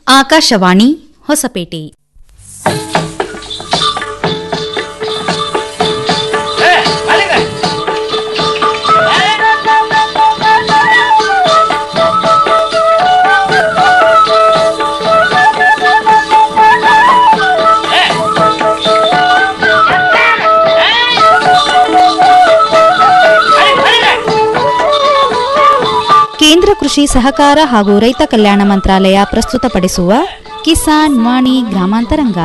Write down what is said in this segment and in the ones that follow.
ಆಕಾಶವಾಣಿ ಹೊಸಪೇಟೆ ಕೇಂದ್ರ ಕೃಷಿ ಸಹಕಾರ ಹಾಗೂ ರೈತ ಕಲ್ಯಾಣ ಮಂತ್ರಾಲಯ ಪ್ರಸ್ತುತಪಡಿಸುವ ಕಿಸಾನ್ ವಾಣಿ ಗ್ರಾಮಾಂತರಂಗ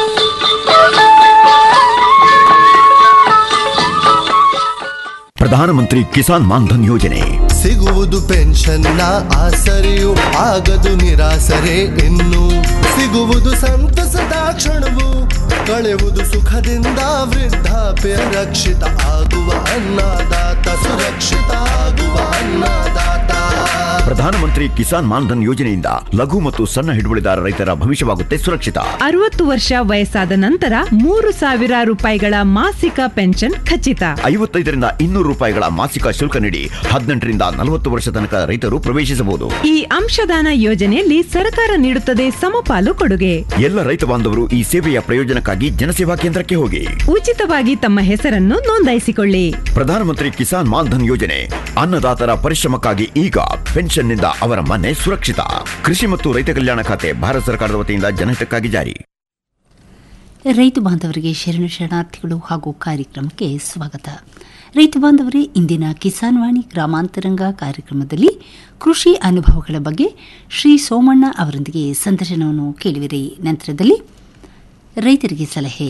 ಪ್ರಧಾನಮಂತ್ರಿ ಕಿಸಾನ್ ಮಾನ್ಧನ್ ಯೋಜನೆ ಸಿಗುವುದು ಪೆನ್ಷನ್ನ ಆಸರೆಯು ಆಗದು ನಿರಾಸರೆ ಇನ್ನು ಸಿಗುವುದು ಸಂತಸದ ಕ್ಷಣವು ಕಳೆವುದು ಸುಖದಿಂದ ವೃದ್ಧಾಪ್ಯ ರಕ್ಷಿತ ಆಗುವ ಅನ್ನದಾತ ಸುರಕ್ಷಿತ ಆಗುವ ಅನ್ನದಾತ ಪ್ರಧಾನಮಂತ್ರಿ ಕಿಸಾನ್ ಮಾನ್ಧನ್ ಯೋಜನೆಯಿಂದ ಲಘು ಮತ್ತು ಸಣ್ಣ ಹಿಡುವಳಿದಾರ ರೈತರ ಭವಿಷ್ಯವಾಗುತ್ತೆ ಸುರಕ್ಷಿತ ಅರವತ್ತು ವರ್ಷ ವಯಸ್ಸಾದ ನಂತರ ಮೂರು ಸಾವಿರ ರೂಪಾಯಿಗಳ ಮಾಸಿಕ ಪೆನ್ಷನ್ ಖಚಿತ ಐವತ್ತೈದರಿಂದ ಇನ್ನೂರು ರೂಪಾಯಿಗಳ ಮಾಸಿಕ ಶುಲ್ಕ ನೀಡಿ ಹದಿನೆಂಟರಿಂದ ನಲವತ್ತು ವರ್ಷ ತನಕ ರೈತರು ಪ್ರವೇಶಿಸಬಹುದು ಈ ಅಂಶದಾನ ಯೋಜನೆಯಲ್ಲಿ ಸರ್ಕಾರ ನೀಡುತ್ತದೆ ಸಮಪಾಲು ಕೊಡುಗೆ ಎಲ್ಲ ರೈತ ಬಾಂಧವರು ಈ ಸೇವೆಯ ಪ್ರಯೋಜನಕ್ಕಾಗಿ ಜನಸೇವಾ ಕೇಂದ್ರಕ್ಕೆ ಹೋಗಿ ಉಚಿತವಾಗಿ ತಮ್ಮ ಹೆಸರನ್ನು ನೋಂದಾಯಿಸಿಕೊಳ್ಳಿ ಪ್ರಧಾನಮಂತ್ರಿ ಕಿಸಾನ್ ಮಾನ್ಧನ್ ಯೋಜನೆ ಅನ್ನದಾತರ ಪರಿಶ್ರಮಕ್ಕಾಗಿ ಈಗ ಪೆನ್ಷನ್ನಿಂದ ಅವರ ಮನೆ ಸುರಕ್ಷಿತ ಕೃಷಿ ಮತ್ತು ರೈತ ಕಲ್ಯಾಣ ಖಾತೆ ಭಾರತ ಸರ್ಕಾರದ ವತಿಯಿಂದ ಜನಹಿತಕ್ಕಾಗಿ ಜಾರಿ ರೈತ ಬಾಂಧವರಿಗೆ ಶರಣ ಶರಣಾರ್ಥಿಗಳು ಹಾಗೂ ಕಾರ್ಯಕ್ರಮಕ್ಕೆ ಸ್ವಾಗತ ರೈತ ಬಾಂಧವರೇ ಇಂದಿನ ಕಿಸಾನ್ ವಾಣಿ ಗ್ರಾಮಾಂತರಂಗ ಕಾರ್ಯಕ್ರಮದಲ್ಲಿ ಕೃಷಿ ಅನುಭವಗಳ ಬಗ್ಗೆ ಶ್ರೀ ಸೋಮಣ್ಣ ಅವರೊಂದಿಗೆ ಸಂದರ್ಶನವನ್ನು ಕೇಳುವಿರಿ ನಂತರದಲ್ಲಿ ರೈತರಿಗೆ ಸಲಹೆ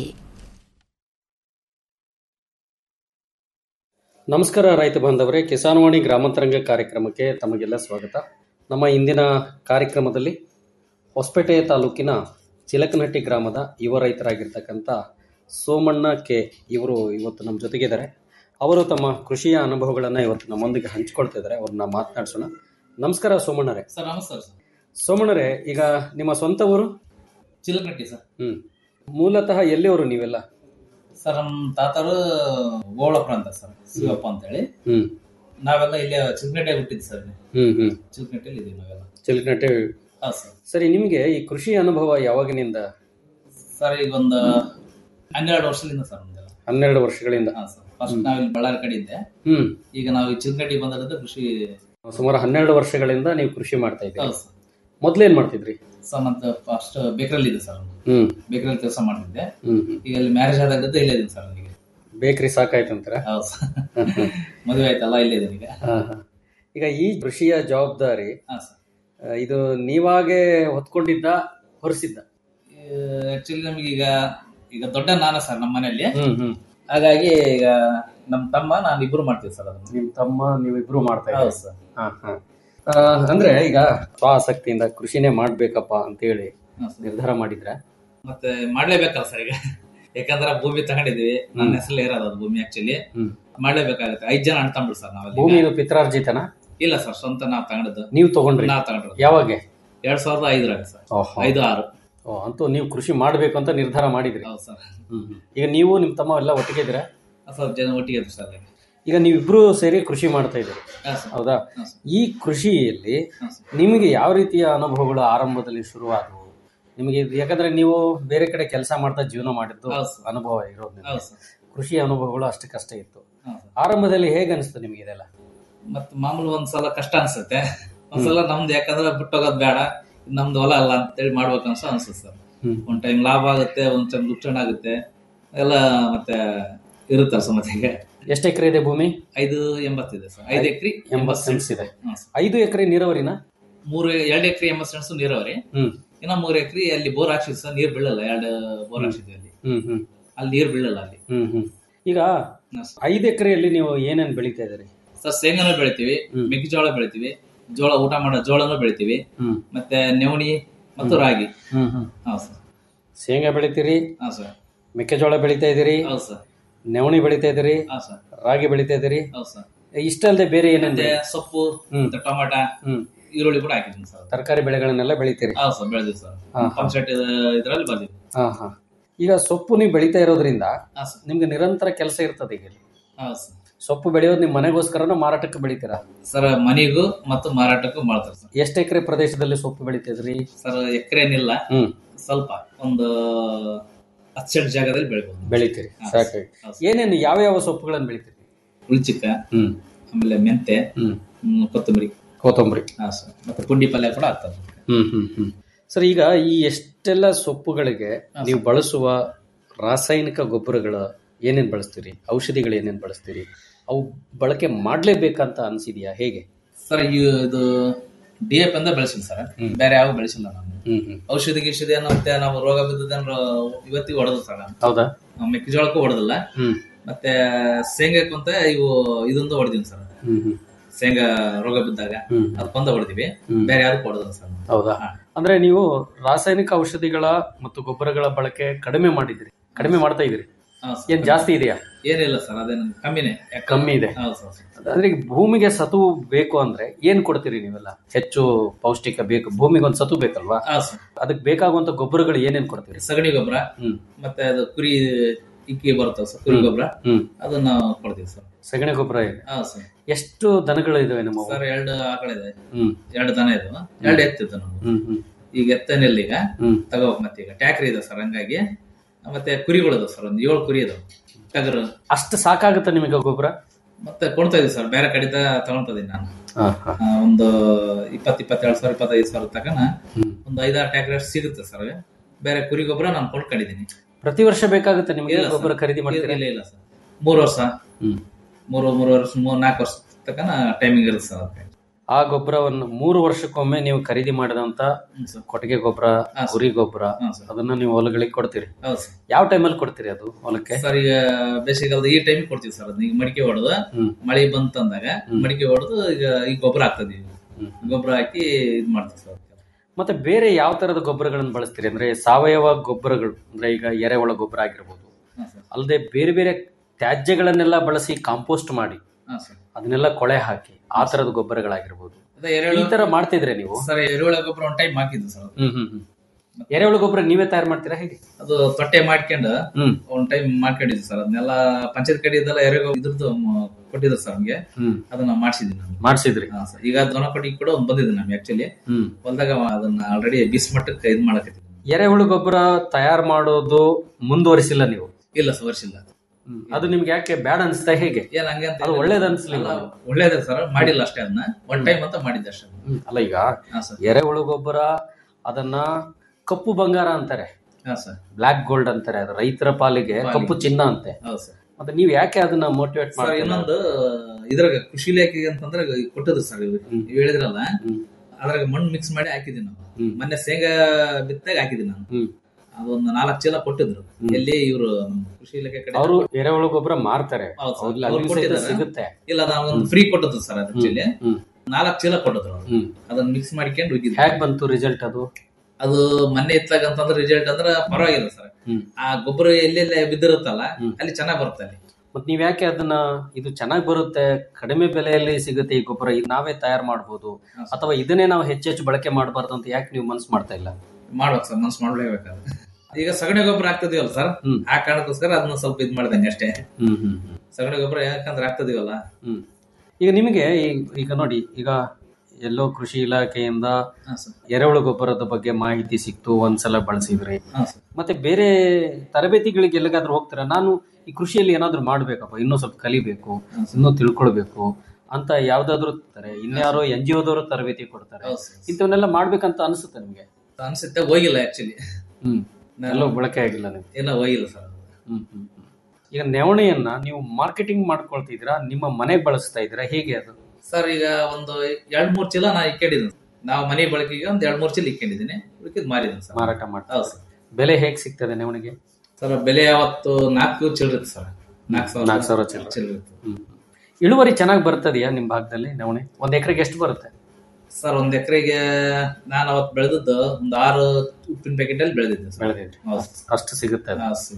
ನಮಸ್ಕಾರ ರೈತ ಬಾಂಧವರೇ ಕಿಸಾನ್ವಾಣಿ ಗ್ರಾಮಾಂತರಂಗ ಕಾರ್ಯಕ್ರಮಕ್ಕೆ ತಮಗೆಲ್ಲ ಸ್ವಾಗತ ನಮ್ಮ ಇಂದಿನ ಕಾರ್ಯಕ್ರಮದಲ್ಲಿ ಹೊಸಪೇಟೆ ತಾಲೂಕಿನ ಚಿಲಕನಹಟ್ಟಿ ಗ್ರಾಮದ ಯುವ ರೈತರಾಗಿರ್ತಕ್ಕಂಥ ಸೋಮಣ್ಣ ಕೆ ಇವರು ಇವತ್ತು ನಮ್ಮ ಜೊತೆಗಿದ್ದಾರೆ ಅವರು ತಮ್ಮ ಕೃಷಿಯ ಅನುಭವಗಳನ್ನು ಇವತ್ತು ನಮ್ಮೊಂದಿಗೆ ಹಂಚ್ಕೊಳ್ತಾ ಇದ್ದಾರೆ ಅವ್ರನ್ನ ಮಾತನಾಡಿಸೋಣ ನಮಸ್ಕಾರ ಸೋಮಣ್ಣರೇ ಸರ್ ನಮಸ್ಕಾರ ಸರ್ ಸೋಮಣ್ಣರೇ ಈಗ ನಿಮ್ಮ ಸ್ವಂತ ಊರು ಚಿಲಕಟ್ಟಿ ಸರ್ ಹ್ಞೂ ಮೂಲತಃ ಎಲ್ಲಿಯವರು ನೀವೆಲ್ಲ ಸರ್ ನಮ್ಮ ತಾತರು ಗೋಳಪ್ಪ ಅಂತ ಸರ್ ಶಿವಪ್ಪ ಅಂತೇಳಿ ಹ್ಞೂ ನಾವೆಲ್ಲ ಇಲ್ಲೇ ಚಿಲಕಟ್ಟೆ ಹುಟ್ಟಿದ್ದು ಸರ್ ಹ್ಞೂ ಹ್ಞೂ ಚಿಲಕಟ್ಟೆಲಿ ಇದೀವಿ ನಾವೆಲ್ಲ ಚಿಲಕನಹಟ್ಟಿ ಹೌದು ಸರ್ ಸರಿ ನಿಮಗೆ ಈ ಕೃಷಿ ಅನುಭವ ಯಾವಾಗಿನಿಂದ ಸರ್ ಈಗ ಒಂದು ಹನ್ನೆರಡು ವರ್ಷದಿಂದ ಸರ್ ನಮ್ದೆಲ್ಲ ಹನ್ನೆರಡು ವರ್ಷಗಳಿಂದ ಹಾಂ ಸರ್ ಫಸ್ಟ್ ನಾವಿಲ್ಲಿ ಬಳ್ಳಾರಿ ಕಡೆ ಇದ್ದೆ ಹ್ಮ್ ಈಗ ನಾವು ಈ ಚಿಲಕಟ್ಟಿ ಬಂದಿರೋದು ಕೃಷಿ ಸುಮಾರು ಹನ್ನೆರಡು ವರ್ಷಗಳಿಂದ ನೀವು ಕೃಷಿ ಮಾಡ್ತಾ ಇದ್ದೀರಿ ಹೌದು ಸರ್ ಮೊದ್ಲೇನ್ ಮಾಡ್ತಿದ್ರಿ ಸರ್ ನಂದು ಫಸ್ಟ್ ಬೇಕರಲ್ಲಿ ಇದೆ ಸರ್ ಹ್ಮ್ ಬೇಕರಲ್ಲಿ ಕೆಲಸ ಮಾಡ್ತಿದ್ದೆ ಹ್ಮ್ ಹ್ಮ್ ಈಗ ಅಲ್ಲಿ ಮ್ಯಾರೇಜ್ ಆದಾಗದ್ದು ಇಲ್ಲೇ ಇದೀನಿ ಸರ್ ನನಗೆ ಬೇಕರಿ ಸಾಕಾಯ್ತಂತೀರ ಹೌದು ಸರ್ ಮದುವೆ ಆಯ್ತಲ್ಲ ಇಲ್ಲೇ ಇದೀನಿ ಈಗ ಹಾ, ಹಾ. ಈಗ ಈ ಕೃಷಿಯ ಜವಾಬ್ದಾರಿ ಹಾಂ ಸರ್ ಆ, ಇದು ನೀವಾಗೆ ಹೊತ್ಕೊಂಡಿದ್ದ ಹೊರಿಸಿದ್ದ ಆಕ್ಚುಲಿ ನಮಗೆ ಈಗ ಈಗ ದೊಡ್ಡ ನಾನ ಸರ್ ನಮ್ಮ ಮನೆಯಲ್ಲಿ ಹ್ಮ್ ಹ್ಮ್ ಹಾಗಾಗಿ ಈಗ ನಮ್ಮ ತಮ್ಮ ನಾನು ಇಬ್ರು ಮಾಡ್ತೀವಿ ಸರ್ ಅದನ್ನ ನಿಮ್ ತಮ್ಮ ನೀವಿಬ್ರು ಮಾಡ್ತಾ ಹೌದು ಇದ್ದೀರಿ ಸರ್ ಹಾ, ಹಾ. ಆ, ಅಂದ್ರೆ ಈಗ ಸ್ವಾಸಕ್ತಿಯಿಂದ ಕೃಷಿನೇ ಮಾಡ್ಬೇಕಪ್ಪ ಅಂತೇಳಿ ಹಾ, ಸರ್. ನಿರ್ಧಾರ ಮಾಡಿದ್ರೆ ಮತ್ತೆ ಮಾಡ್ಲೇಬೇಕಲ್ಲ ಸರ್ ಈಗ ಯಾಕಂದ್ರೆ ಭೂಮಿ ತಗೊಂಡಿದ್ವಿ ನನ್ನ ಹೆಸರಲ್ಲಿ ಇರೋದು ಅದು ಭೂಮಿ ಆಕ್ಚುಲಿ ಹ್ಮ್ ಮಾಡ್ಲೇಬೇಕಾಗುತ್ತೆ ಐದ್ ಜನ ಅಣ್ಣ ತಮ್ಮ ಸರ್ ನಾವಲ್ಲಿ ಭೂಮಿ ಇದು ಪಿತ್ರಾರ್ಜಿತನ ಇಲ್ಲ ಸರ್ ಸ್ವಂತ ನಾವ್ ತಗೊಂಡದ್ದು ನೀವು ತಗೊಂಡ್ರಿ ನಾವ್ ತಗೊಂಡ್ರದ್ದು ಯಾವಾಗ ಎರಡ್ ಸಾವಿರದ ಐದರಾಗ ಸರ್ ಓಹೋ. ಐದು ಆರು ಓ, ಅಂತೂ ನೀವು ಕೃಷಿ ಮಾಡ್ಬೇಕು ಅಂತ ನಿರ್ಧಾರ ಮಾಡಿದ್ರಿ ಹೌದು ಸರ್ ಹ್ಮ್ ಹ್ಮ್. ಈಗ ನೀವು ನಿಮ್ ತಮ್ಮ ಎಲ್ಲ ಒಟ್ಟಿಗೆ ಇದ್ದೀರಾ ಸ್ವಲ್ಪ ಜನ ಒಟ್ಟಿಗೆ ಇದ್ರು ಸರ್ ಅಲ್ಲಿ. ಈಗ ನೀವಿಬ್ರು ಸೇರಿ ಕೃಷಿ ಮಾಡ್ತಾ ಇದ್ದೀರಿ ಹಾ ಸರ್ ಹೌದಾ ಹಾ ಸರ್ ಈ ಕೃಷಿಯಲ್ಲಿ ಹಾ ಸರ್ ನಿಮಗೆ ಯಾವ ರೀತಿಯ ಅನುಭವಗಳು ಆರಂಭದಲ್ಲಿ ಶುರುವಾದವು ನಿಮಗೆ ಇದು ಯಾಕಂದ್ರೆ ನೀವು ಬೇರೆ ಕಡೆ ಕೆಲಸ ಮಾಡ್ತಾ ಜೀವನ ಮಾಡಿದ್ದು ಹೌದು ಸರ್. ಅನುಭವ ಇರೋದ್ರಿಂದ ಹೌದು ಸರ್ ಕೃಷಿ ಅನುಭವಗಳು ಅಷ್ಟಕ್ಕಷ್ಟೇ ಇತ್ತು ಹಾ ಸರ್ ಆರಂಭದಲ್ಲಿ ಹೇಗೆ ಅನಿಸ್ತು ನಿಮಗೆ ಇದೆಲ್ಲ ಮತ್ ಮಾಮೂಲು ಒಂದ್ಸಲ ಕಷ್ಟ ಅನ್ಸುತ್ತೆ ಒಂದ್ಸಲ ನಮ್ದು ಯಾಕಂದ್ರೆ ಬಿಟ್ಟೋಗೋದ್ ಬೇಡ ಇದ್ ನಮ್ದು ಹೊಲ ಅಲ್ಲ ಅಂತೇಳಿ ಮಾಡ್ಬೇಕು ಅನ್ಸ ಅನ್ಸುತ್ತೆ ಸರ್ ಹ್ಮ್. ಒಂದ್ ಟೈಮ್ ಲಾಭ ಆಗುತ್ತೆ ಒಂದ್ ಟೈಮ್ ನುಕ್ಸಾನ್ ಆಗುತ್ತೆ ಎಲ್ಲ ಮತ್ತೆ ಇರುತ್ತಲ್ಲ ಸಮತಿಗೆ ಎಷ್ಟು ಎಕರೆ ಇದೆ ಭೂಮಿ ಐದು ಎಂಬತ್ತಿದೆ ಸರ್ ಐದು ಎಕರೆ ಎಂಬತ್ತು ಸೆನ್ಸ್ ಇದೆ ಹ್ಮ್ ಸರ್. ಐದು ಎಕರೆ ನೀರಾವರಿನ ಮೂರು ಎರಡು ಎಕರೆ ಎಂಬತ್ತು ಸೆಣಸು ನೀರಾವರಿ ಹ್ಮ್ ಇನ್ನ ಮೂರು ಎಕರೆ ಅಲ್ಲಿ ಬೋರ್ ಹಾಕ್ಸಿದ್ ಸರ್ ನೀರ್ ಬೀಳಲ್ಲ ಎರಡು ಬೋರ್ ಹಾಕ್ಸಿದ್ವಿ ಅಲ್ಲಿ ಹ್ಮ್ ಹ್ಮ್ ಅಲ್ಲಿ ನೀರ್ ಬೀಳಲ್ಲ ಅಲ್ಲಿ ಹ್ಮ್ ಹ್ಮ್ ಈಗ ಹ್ಮ್ ಸರ್. ಐದು ಎಕರೆಯಲ್ಲಿ ನೀವು ಏನೇನ್ ಬೆಳೀತಾ ಇದ್ದೀರಿ ಸರ್ ಶೇಂಗಾನು ಬೆಳಿತೀವಿ ಹ್ಮ್. ಮೆಕ್ಕೆಜೋಳ ಬೆಳಿತೀವಿ ಜೋಳ ಊಟ ಮಾಡೋ ಜೋಳನು ಬೆಳಿತೀವಿ ಹ್ಮ್ ಮತ್ತೆ ನವಣಿ ಮತ್ತು ರಾಗಿ ಹ್ಮ್ ಹ್ಮ್ ಹೌದು ಸರ್ ಶೇಂಗಾ ಬೆಳಿತೀರಿ ಹಾ ಸರ್ ಮೆಕ್ಕೆಜೋಳ ಬೆಳೀತಾ ಇದ್ದೀರಿ ಹೌದು ಸರ್ ನವಣಿ ಬೆಳೀತಾ ಇದ್ದೀರಿ ಹಾ ಸರ್ ರಾಗಿ ಬೆಳೀತಾ ಇದ್ದೀರಿ ಹೌದು ಸರ್ ಇಷ್ಟಲ್ಲದೆ ಬೇರೆ ಏನೇನ್ ಮತ್ತೆ ಬೆಳೆ- ಸೊಪ್ಪು ಹ್ಮ್. ಮತ್ತೆ ಟೊಮಾಟ ಹ್ಮ್ ಈರುಳ್ಳಿ ಕೂಡ ಹಾಕಿದ್ದೀನಿ ಸರ್ ತರಕಾರಿ ಬೆಳೆಗಳನ್ನೆಲ್ಲ ಬೆಳಿತೀರಿ ಹೌದು ಸರ್ ಬೆಳೆದಿವಿ ಸರ್ ಹಾ. ಪಂಪ್ ಸೆಟ್ ಇದ್ರಲ್ಲಿ ಬಂದಿದ್ವಿ ಹಾ ಹಾ ಈಗ ಸೊಪ್ಪು ನೀವು ಬೆಳೀತಾ ಇರೋದ್ರಿಂದ ಹಾ ಸರ್ ನಿಮ್ಗೆ ನಿರಂತರ ಕೆಲಸ ಇರ್ತದೆ ಈಗ ಇಲ್ಲಿ. ಹೌದು ಸರ್ ಸೊಪ್ಪು ಬೆಳೆಯೋದು ನಿಮ್ಮ ಮನೆಗೋಸ್ಕರನ ಮಾರಾಟಕ್ಕೆ ಬೆಳಿತೀರಾ ಸರ್ ಮನೆಗೂ ಮತ್ತು ಮಾರಾಟಕ್ಕೂ ಮಾಡ್ತಾರೆ ಸರ್ ಎಷ್ಟು ಎಕರೆ ಪ್ರದೇಶದಲ್ಲಿ ಸೊಪ್ಪು ಬೆಳಿತಿದ್ರಿ ಸರ್ ಎಕರೆನಿಲ್ಲ ಹ್ಮ್ ಸ್ವಲ್ಪ ಒಂದು ಹತ್ಸೆಂಟ್ ಜಾಗದಲ್ಲಿ ಬೆಳಿಬೋದು ಬೆಳಿತೀರಿ ಹಾ, ಸಾಕಾಗಿ ಹೌದು. ಏನೇನು ಯಾವ ಯಾವ ಸೊಪ್ಪುಗಳನ್ನು ಬೆಳಿತೀರಿ ಉಳ್ಚಿಕ್ಕ ಹ್ಮ್ ಆಮೇಲೆ ಮೆಂತೆ ಹ್ಮ್ ಹ್ಮ್, ಕೊತ್ತಂಬರಿ ಕೊತ್ತಂಬರಿ ಹಾ ಸರ್ ಮತ್ತೆ ಪುಂಡಿ ಪಲ್ಯ ಕೂಡ ಆಗ್ತದೆ ಹ್ಮ್ ಹ್ಮ್ ಹ್ಮ್ ಸರ್ ಈಗ ಈ ಎಷ್ಟೆಲ್ಲ ಸೊಪ್ಪುಗಳಿಗೆ ನೀವು ಬಳಸುವ ರಾಸಾಯನಿಕ ಗೊಬ್ಬರಗಳ ಏನೇನ್ ಬಳಸ್ತೀರಿ ಔಷಧಿಗಳು ಏನೇನ್ ಬಳಸ್ತೀರಿ ಅವು ಬಳಕೆ ಮಾಡ್ಲೇಬೇಕಂತ ಅನ್ಸಿದ್ಯಾ ಹೇಗೆ ಸರ್ ಈ ಇದು ಡಿ ಎಫ್ ಅಂತ ಬೆಳೆಸಿಲ್ಲ ಸರ್ ಬೇರೆ ಯಾವ ಬೆಳೆಸಿಲ್ಲ ನಾನು ಹ್ಮ್ ಹ್ಮ್ ಔಷಧಿ ಗಿಷಧಿ ಮತ್ತೆ ನಾವು ರೋಗ ಬಿದ್ದದನ್ನ ಇವತ್ತಿಗೆ ಹೊಡೆದು ಸರ್ ನಾನು. ಹೌದಾ ನಾವು ಮೆಕ್ಕೆಜೋಳಕ್ಕೂ ಹೊಡೆದಿಲ್ಲ ಹ್ಮ್ ಮತ್ತೆ ಶೇಂಗಾಕ್ಕೂ ಅಂತ ಇವು ಇದೊಂದು ಹೊಡೆದಿವಿ ಸರ್ ಹ್ಮ್ ಹ್ಮ್ ಶೇಂಗಾ ರೋಗ ಬಿದ್ದಾಗ ಹ್ಮ್. ಅದಕ್ಕೊಂದ ಹೊಡೆದಿವಿ ಹ್ಮ್. ಬೇರೆ ಯಾವ್ದಕ್ಕೂ ಹೊಡೆದಿಲ್ಲ ಸರ್ ನಾವು. ಹೌದಾ ಹಾ. ಅಂದ್ರೆ ನೀವು ರಾಸಾಯನಿಕ ಔಷಧಿಗಳ ಮತ್ತು ಗೊಬ್ಬರಗಳ ಬಳಕೆ ಕಡಿಮೆ ಮಾಡಿದಿರಿ ಕಡಿಮೆ ಮಾಡ್ತಾ ಇದ್ದೀರಿ ಹಾ ಸರ್. ಏನ್ ಜಾಸ್ತಿ ಇದೆಯಾ ಏನಿಲ್ಲ ಸರ್ ಅದೇನು ಕಮ್ಮಿನೇ ಯಾಕೆ- ಕಮ್ಮಿ ಇದೆ ಹೌದು ಸರ್ ಅಂದ್ರೆ ಈಗ ಭೂಮಿಗೆ ಸತು ಬೇಕು ಅಂದ್ರೆ ಏನ್ ಕೊಡ್ತೀರಿ ನೀವೆಲ್ಲ ಹೆಚ್ಚು ಪೌಷ್ಟಿಕ ಬೇಕು ಭೂಮಿಗೆ ಒಂದು ಸತು ಬೇಕಲ್ವಾ ಹಾ ಸರ್ ಅದಕ್ಕೆ ಬೇಕಾಗುವಂತ ಗೊಬ್ಬರಗಳು ಏನೇನ್ ಕೊಡ್ತೀರಿ ಸಗಣಿ ಗೊಬ್ಬರ ಹ್ಮ್ ಮತ್ತೆ ಅದು ಕುರಿ ಇಕ್ಕಿ ಬರ್ತವೆ ಸರ್ ಕುರಿ ಗೊಬ್ಬರ ಹ್ಮ್ ಅದನ್ನ ಕೊಡ್ತೀವಿ ಸರ್ ಸಗಣಿ ಗೊಬ್ಬರ ಇದೆ ಹಾ ಸರ್ ಎಷ್ಟು ದನಗಳು ಇದಾವೆ ನಮ್ಮ ಸರ್ ಎರಡು ಆಕಳಿದೆ ಹ್ಮ್ ಎರಡು ದನ ಇದಾವ ಎರಡು ಎತ್ತಿತ್ತು ನಮ್ದು ಹ್ಮ್ ಹ್ಮ್ ಈಗ ಎತ್ತನಿಲ್ಲ ಈಗ ಹ್ಮ್ ತಗೋಕ್ ಮತ್ತೆ ಈಗ ಟ್ಯಾಕ್ರಿ ಇದೆ ಸರ್ ಹಂಗಾಗಿ ಮತ್ತೆ ಕುರಿಗಳು ಇದಾವೆ ಸರ್ ಒಂದ್ ಏಳು ಕುರಿ ಇದಾವೆ ಟಗರು ಅಷ್ಟು ಸಾಕಾಗುತ್ತ ನಿಮಗೆ ಗೊಬ್ಬರ ಮತ್ತೆ ಕೊಡ್ತಾ ಇದೀವಿ ಸರ್ ಬೇರೆ ಕಡೆಯಿಂದ ತಗೊಳ್ತಾ ಇದೀನಿ ನಾನು ಹಾ, ಹಾ. ಆ, ಒಂದು ಇಪ್ಪತ್ ಇಪ್ಪತ್ತೆರಡು ಸಾವಿರ ಇಪ್ಪತ್ತೈದು ಸಾವಿರ ತಕನ ಹ್ಮ್. ಒಂದು ಐದಾರು ಟ್ಯಾಕ್ರಿ ಅಷ್ಟು ಸಿಗುತ್ತೆ ಸರ್ ಬೇರೆ ಕುರಿ ಗೊಬ್ಬರ ನಾನು ಕೊಂಡ್ಕೊಂಡಿದ್ದೀನಿ ಪ್ರತಿ ವರ್ಷ ಬೇಕಾಗುತ್ತೆ ನಿಮಗೆ ಇಲ್ಲ ಗೊಬ್ಬರ ಸರ್. ಖರೀದಿ ಮಾಡ್ತೀರಾ ಇಲ್ಲ ಇಲ್ಲ ಸರ್ ಮೂರು ವರ್ಷ ಹ್ಮ್ ಮೂರು ಮೂರು ವರ್ಷ ಮೂರ್ ನಾಲ್ಕು ವರ್ಷ ತಕನ ಟೈಮಿಂಗ್ ಇರುತ್ತೆ ಸರ್ ಅದಕ್ಕೆ ಆ ಗೊಬ್ಬರವನ್ನು ಮೂರು ವರ್ಷಕ್ಕೊಮ್ಮೆ ನೀವು ಖರೀದಿ ಮಾಡಿದಂತ ಹ್ಮ್ ಸರ್ ಕೊಟ್ಟಿಗೆ ಗೊಬ್ಬರ ಹಾ, ಸರ್. ಕುರಿ ಗೊಬ್ಬರ ಹಾ ಸರ್ ಅದನ್ನ ನೀವು ಹೊಲಗಳಿಗೆ ಕೊಡ್ತೀರಿ ಹೌದು ಸರ್ ಯಾವ ಟೈಮಲ್ಲಿ ಕೊಡ್ತೀರಿ ಅದು ಹೊಲಕ್ಕೆ ಸರ್ ಈಗ ಬೇಸಿಗೆಗಾಲದ ಈ ಟೈಮ್ ಕೊಡ್ತೀವಿ ಸರ್ ಅದನ್ನ ಈಗ ಮಡಿಕೆ ಹೊಡೆದು ಹ್ಮ್. ಮಳೆ ಬಂತಂದಾಗ ಮಡಿಕೆ ಹೊಡೆದು ಈಗ ಈ ಗೊಬ್ಬರ ಹಾಕ್ತದೀವಿ ಹ್ಮ್. ಗೊಬ್ಬರ ಹಾಕಿ ಇದ್ ಮಾಡ್ತೀವಿ ಸರ್ ಮತ್ತೆ ಬೇರೆ ಯಾವ ತರದ ಗೊಬ್ಬರಗಳನ್ನು ಬಳಸ್ತೀರಿ ಅಂದ್ರೆ ಸಾವಯವ ಗೊಬ್ಬರಗಳು ಅಂದ್ರೆ ಈಗ ಎರೆಹುಳ ಗೊಬ್ಬರ ಆಗಿರ್ಬೋದು ಹಾ ಸರ್ ಅಲ್ಲದೆ ಬೇರೆ ಬೇರೆ ತ್ಯಾಜ್ಯಗಳನ್ನೆಲ್ಲ ಬಳಸಿ ಕಾಂಪೋಸ್ಟ್ ಮಾಡಿ ಹಾ ಸರ್ ಅದನ್ನೆಲ್ಲ ಕೊಳೆ ಹಾಕಿ ಆ ತರದ ಗೊಬ್ಬರಗಳಾಗಿರ್ಬೋದು ಅದೇ ಎರೆಹುಳ ಈ ತರ ಮಾಡ್ತಿದ್ರೆ ನೀವು ಸರ್ ಎರೆಹುಳ ಗೊಬ್ಬರ ಒಂದ್ ಟೈಮ್ ಹಾಕಿದ್ದು ಸರ್ ಅದು. ಹ್ಮ್ ಹ್ಮ್ ಹ್ಮ್ ಎರೆಹುಳ ಗೊಬ್ಬರ ನೀವೇ ತಯಾರು ಮಾಡ್ತೀರಾ ಹೇಗೆ ಅದು ತೊಟ್ಟೆ ಮಾಡ್ಕೊಂಡು ಹ್ಮ್ ಒಂದ್ ಟೈಮ್ ಮಾಡ್ಕೊಂಡಿದ್ವಿ ಸರ್ ಅದನ್ನೆಲ್ಲ ಪಂಚಾಯತ್ ಕಡೆಯಿಂದೆಲ್ಲ ಎರೆಗೋ ಇದ್ರದ್ದು ಮ- ಕೊಟ್ಟಿದ್ರು ಸರ್ ನಮ್ಗೆ ಹ್ಮ್ ಅದನ್ನ ಮಾಡಿಸಿದ್ವಿ ನಾನು ಮಾಡ್ಸಿದ್ರಿ ಹಾ ಸರ್ ಈಗ ದೊನ ಕೊಟ್ಟಿ ಕೂಡ ಒಂದ್ ಬಂದಿದೆ ನಮ್ಗೆ ಆಕ್ಚುಲಿ ಹ್ಮ್ ಹೊಲ್ದಾಗ ಅದನ್ನ ಆಲ್ರೆಡಿ ಬಿಸ್ ಮಟ್ಟಕ್ಕೆ ಇದ್ ಮಾಡಕತ್ತಿದ್ವಿ ಎರೆಹುಳು ಗೊಬ್ಬರ ತಯಾರು ಮಾಡೋದು ಮುಂದುವರಿಸಿಲ್ಲ ನೀವು ಇಲ್ಲ ಸರ್ ವರ್ಷಿಲ್ಲ ಹ್ಮ್. ಅದು ನಿಮ್ಗೆ ಯಾಕೆ ಬ್ಯಾಡ್ ಅನ್ಸ್ತಾ ಹೇಗೆ ಏನ್ ಹಂಗೆ ಅಂತ ಅದು ಒಳ್ಳೇದ್ ಅನ್ಸ್ಲಿಲ್ಲ ಅಲ್ಲ, ಒಳ್ಳೇದೇ ಸರ್ ಮಾಡಿಲ್ಲ ಅಷ್ಟೇ ಅದನ್ನ ಒನ್ ಟೈಮ್ ಅಂತ ಮಾಡಿದ್ದೆ ಅಷ್ಟೇ ಹ್ಮ್. ಅಲ್ಲ ಈಗ ಹಾ ಸರ್ ಎರೆಹುಳು ಗೊಬ್ಬರ ಅದನ್ನ ಕಪ್ಪು ಬಂಗಾರ ಅಂತಾರೆ ಹಾ ಸರ್ ಬ್ಲಾಕ್ ಗೋಲ್ಡ್ ಅಂತಾರೆ ಅದು ರೈತರ ಪಾಲಿಗೆ ಪಾಲಿಗೆ. ಕಪ್ಪು ಚಿನ್ನ ಅಂತೆ ಹೌದು ಸರ್ ಮತ್ತೆ ನೀವ್ ಯಾಕೆ ಅದನ್ನ ಮೋಟಿವೇಟ್ ಸರ್ ಮಾಡ್ತೀರಾ ಇನ್ನೊಂದು ಇದ್ರಾಗ ಕೃಷಿ ಇಲಾಖೆಗೆ ಅಂತಂದ್ರೆ ಕೊಟ್ಟದ್ರು ಸರ್ ಇವ್ರು ಹ್ಮ್. ನೀವ್ ಹೇಳಿದ್ರಲ್ಲ ಹ್ಮ್. ಅದ್ರಾಗ ಮಣ್ಣು ಮಿಕ್ಸ್ ಮಾಡಿ ಹಾಕಿದೀವಿ ನಾವು ಹ್ಮ್. ಮೊನ್ನೆ ಶೇಂಗಾ ಬಿತ್ತಾಗ ಹಾಕಿದೀನಿ ನಾನು ಹ್ಮ್. ಅದೊಂದು ನಾಲ್ಕು ಚೀಲ ಕೊಟ್ಟಿದ್ರು ಹ್ಮ್. ಎಲ್ಲಿ ಇವರು ಕೃಷಿ ಇಲಾಖೆ ಕಡೆ ಅವರು ಎರೆಹುಳು ಗೊಬ್ಬರ ಮಾರ್ತಾರೆ ಹೌದು ಸರ್. ಅವ್ರಲ್ಲಿ ಅವ್ರು ಅಲ್ಲಿಯೂ ಸಹಿತ ಕೊಟ್ಟಿದ್ದಾರೆ. ಸಿಗುತ್ತೆ ಇಲ್ಲ ನಾವು ಒಂದು ಫ್ರೀ ಕೊಟ್ಟದ್ದು ಸರ್ ಅದು ಆಕ್ಚುಲಿ ಹ್ಮ್ ನಾಲ್ಕು ಚೀಲ ಕೊಟ್ಟಿದ್ರು ಅವ್ರು ಹ್ಮ್ ಅದನ್ನ ಮಿಕ್ಸ್ ಮಾಡ್ಕೊಂಡು ಹೋಗಿದ್ವಿ ಹೇಗ್ ಬಂತು ರಿಸಲ್ಟ್ ಅದು ಅದು ಮೊನ್ನೆ ಇತ್ತಾಗ ಅಂತಂದ್ರೆ ರಿಸಲ್ಟ್ ಅಂದ್ರೆ ಪರವಾಗಿಲ್ಲ ಸರ್ ಹ್ಮ್. ಆ ಗೊಬ್ಬರ ಎಲ್ಲೆಲ್ಲ ಬಿದ್ದಿರುತ್ತಲ್ಲ ಹ್ಮ್. ಅಲ್ಲಿ ಚೆನ್ನಾಗ್ ಬರುತ್ತೆ ಅಲ್ಲಿ ಮತ್ ನೀವ್ ಯಾಕೆ ಅದನ್ನ ಇದು ಚೆನ್ನಾಗಿ ಬರುತ್ತೆ ಕಡಿಮೆ ಬೆಲೆಯಲ್ಲಿ ಸಿಗುತ್ತೆ ಈ ಗೊಬ್ಬರ ಇದು ನಾವೇ ತಯಾರು ಮಾಡ್ಬೋದು ಹಾ, ಸರ್. ಅಥವಾ ಇದನ್ನೇ ನಾವು ಹೆಚ್ಚೆಚ್ಚು ಬಳಕೆ ಮಾಡಬಾರ್ದು ಅಂತ ಯಾಕೆ ನೀವು ಮನ್ಸು ಮಾಡ್ತಾ ಇಲ್ಲ ಮಾಡ್ಬೇಕು ಸರ್ ಮನ್ಸು ಮಾಡ್ಲೇಬೇಕಾದ್ರೆ ಈಗ ಸಗಣಿ ಗೊಬ್ಬರ ಹಾಕ್ತದೀವಲ್ಲ ಸರ್ ಹ್ಮ್. ಆ ಕಾರಣಕ್ಕೋಸ್ಕರ ಅದನ್ನ ಸ್ವಲ್ಪ ಇದ್ ಮಾಡ್ದಂಗೆ ಅಷ್ಟೇ ಹ್ಮ್ ಹ್ಮ್ ಹ್ಮ್ ಸಗಣಿ ಗೊಬ್ಬರ ಯಾಕಂದ್ರೆ ಹಾಕ್ತದೀವಲ್ಲ ಹ್ಮ್ ಈಗ ನಿಮಗೆ ಈ- ಈಗ ನೋಡಿ ಈಗ ಎಲ್ಲೋ ಕೃಷಿ ಇಲಾಖೆಯಿಂದ ಹಾ ಸರ್ ಎರೆಹುಳು ಗೊಬ್ಬರದ ಬಗ್ಗೆ ಮಾಹಿತಿ ಸಿಕ್ತು ಒಂದ್ಸಲ ಬಳಸಿದ್ರಿ ಹಾ ಸರ್ ಮತ್ತೆ ಬೇರೆ ತರಬೇತಿಗಳಿಗೆ ಎಲ್ಲಿಗಾದ್ರೂ ಹೋಗ್ತೀರಾ ನಾನು ಈ ಕೃಷಿಯಲ್ಲಿ ಏನಾದ್ರೂ ಮಾಡ್ಬೇಕಪ್ಪ ಇನ್ನೂ ಸ್ವಲ್ಪ ಕಲಿಬೇಕು ಹಾ, ಸರ್. ಇನ್ನೂ ತಿಳ್ಕೊಳ್ಬೇಕು ಅಂತ ಯಾವ್ದಾದ್ರು ತಾರೆ ಇನ್ಯಾರೋ ಎನ್ ಜಿ ಒದವರು ತರಬೇತಿ ಕೊಡ್ತಾರೆ ಹೌದು ಸರ್. ಇಂಥವನ್ನೆಲ್ಲ ಮಾಡ್ಬೇಕಂತ ಅನಿಸುತ್ತೆ ನಿಮ್ಗೆ ಅನ್ಸುತ್ತೆ ಹೋಗಿಲ್ಲ ಆಕ್ಚುಲಿ ಹ್ಮ್ ಎಲ್ಲೋ ಬಳಕೆ ಆಗಿಲ್ಲ ನಿಮ್ಗೆ ಎಲ್ಲ ಹೋಗಿಲ್ಲ ಸರ್ ಹ್ಮ್ ಹ್ಮ್ ಹ್ಮ್. ಈಗ ನವಣೆಯನ್ನ ನೀವು ಮಾರ್ಕೆಟಿಂಗ್ ಮಾಡ್ಕೊಳ್ತಿದ್ದೀರಾ ನಿಮ್ಮ ಮನೆಗೆ ಬಳಸ್ತಾ ಇದ್ದೀರಾ ಹೇಗೆ ಅದು ಸರ್ ಈಗ ಒಂದು ಎರಡ್ ಮೂರ್ ಚೀಲ ನಾ ಇಕ್ಕೊಂಡಿದ್ದೀನಿ ನಾವು ಮನೆ ಬಳಕೆಗೆ ಒಂದ್ ಎರಡ್ ಮೂರ್ ಚೀಲ ಇಕ್ಕೊಂಡಿದ್ದೀನಿ ಉಳಿಕಿದ್ ಮಾರಿದ್ದೀನಿ ಸರ್ ಮಾರಾಟ ಮಾಡ್ತಾ ಹೌದು ಸರ್ ಬೆಲೆ ಹೇಗೆ ಸಿಗ್ತದೆ ನವಣಿಗೆ ಸರ್ ಬೆಲೆ ಯಾವತ್ತು ನಾಲ್ಕು ಚಿಲ್ಲರಿತ್ತು ಸರ್ ನಾಲ್ಕು ಸಾವಿರ ನಾಲ್ಕು ಸಾವಿರ ಚಿಲ್ಲರೆ. ಚಿಲ್ಲರಿತ್ತು ಹ್ಮ್. ಇಳುವರಿ ಚೆನ್ನಾಗಿ ಬರ್ತದೆಯಾ ನಿಮ್ಮ ಭಾಗದಲ್ಲಿ ನವಣೆ ಒಂದ್ ಎಕರೆಗೆ ಎಷ್ಟು ಬರುತ್ತೆ ಸರ್ ಒಂದ್ ಎಕರೆಗೆ ನಾನು ಅವತ್ತು ಬೆಳೆದದ್ದು ಒಂದು ಆರು ಉಪ್ಪಿನ ಪ್ಯಾಕೆಟ್ ಅಲ್ಲಿ ಬೆಳೆದಿದ್ದೆ ಸರ್ ಬೆಳೆದಿದ್ರಿ ಹೌದು. ಅಷ್ಟು ಸಿಗುತ್ತೆ ಅದು. ಹಾ, ಸರ್.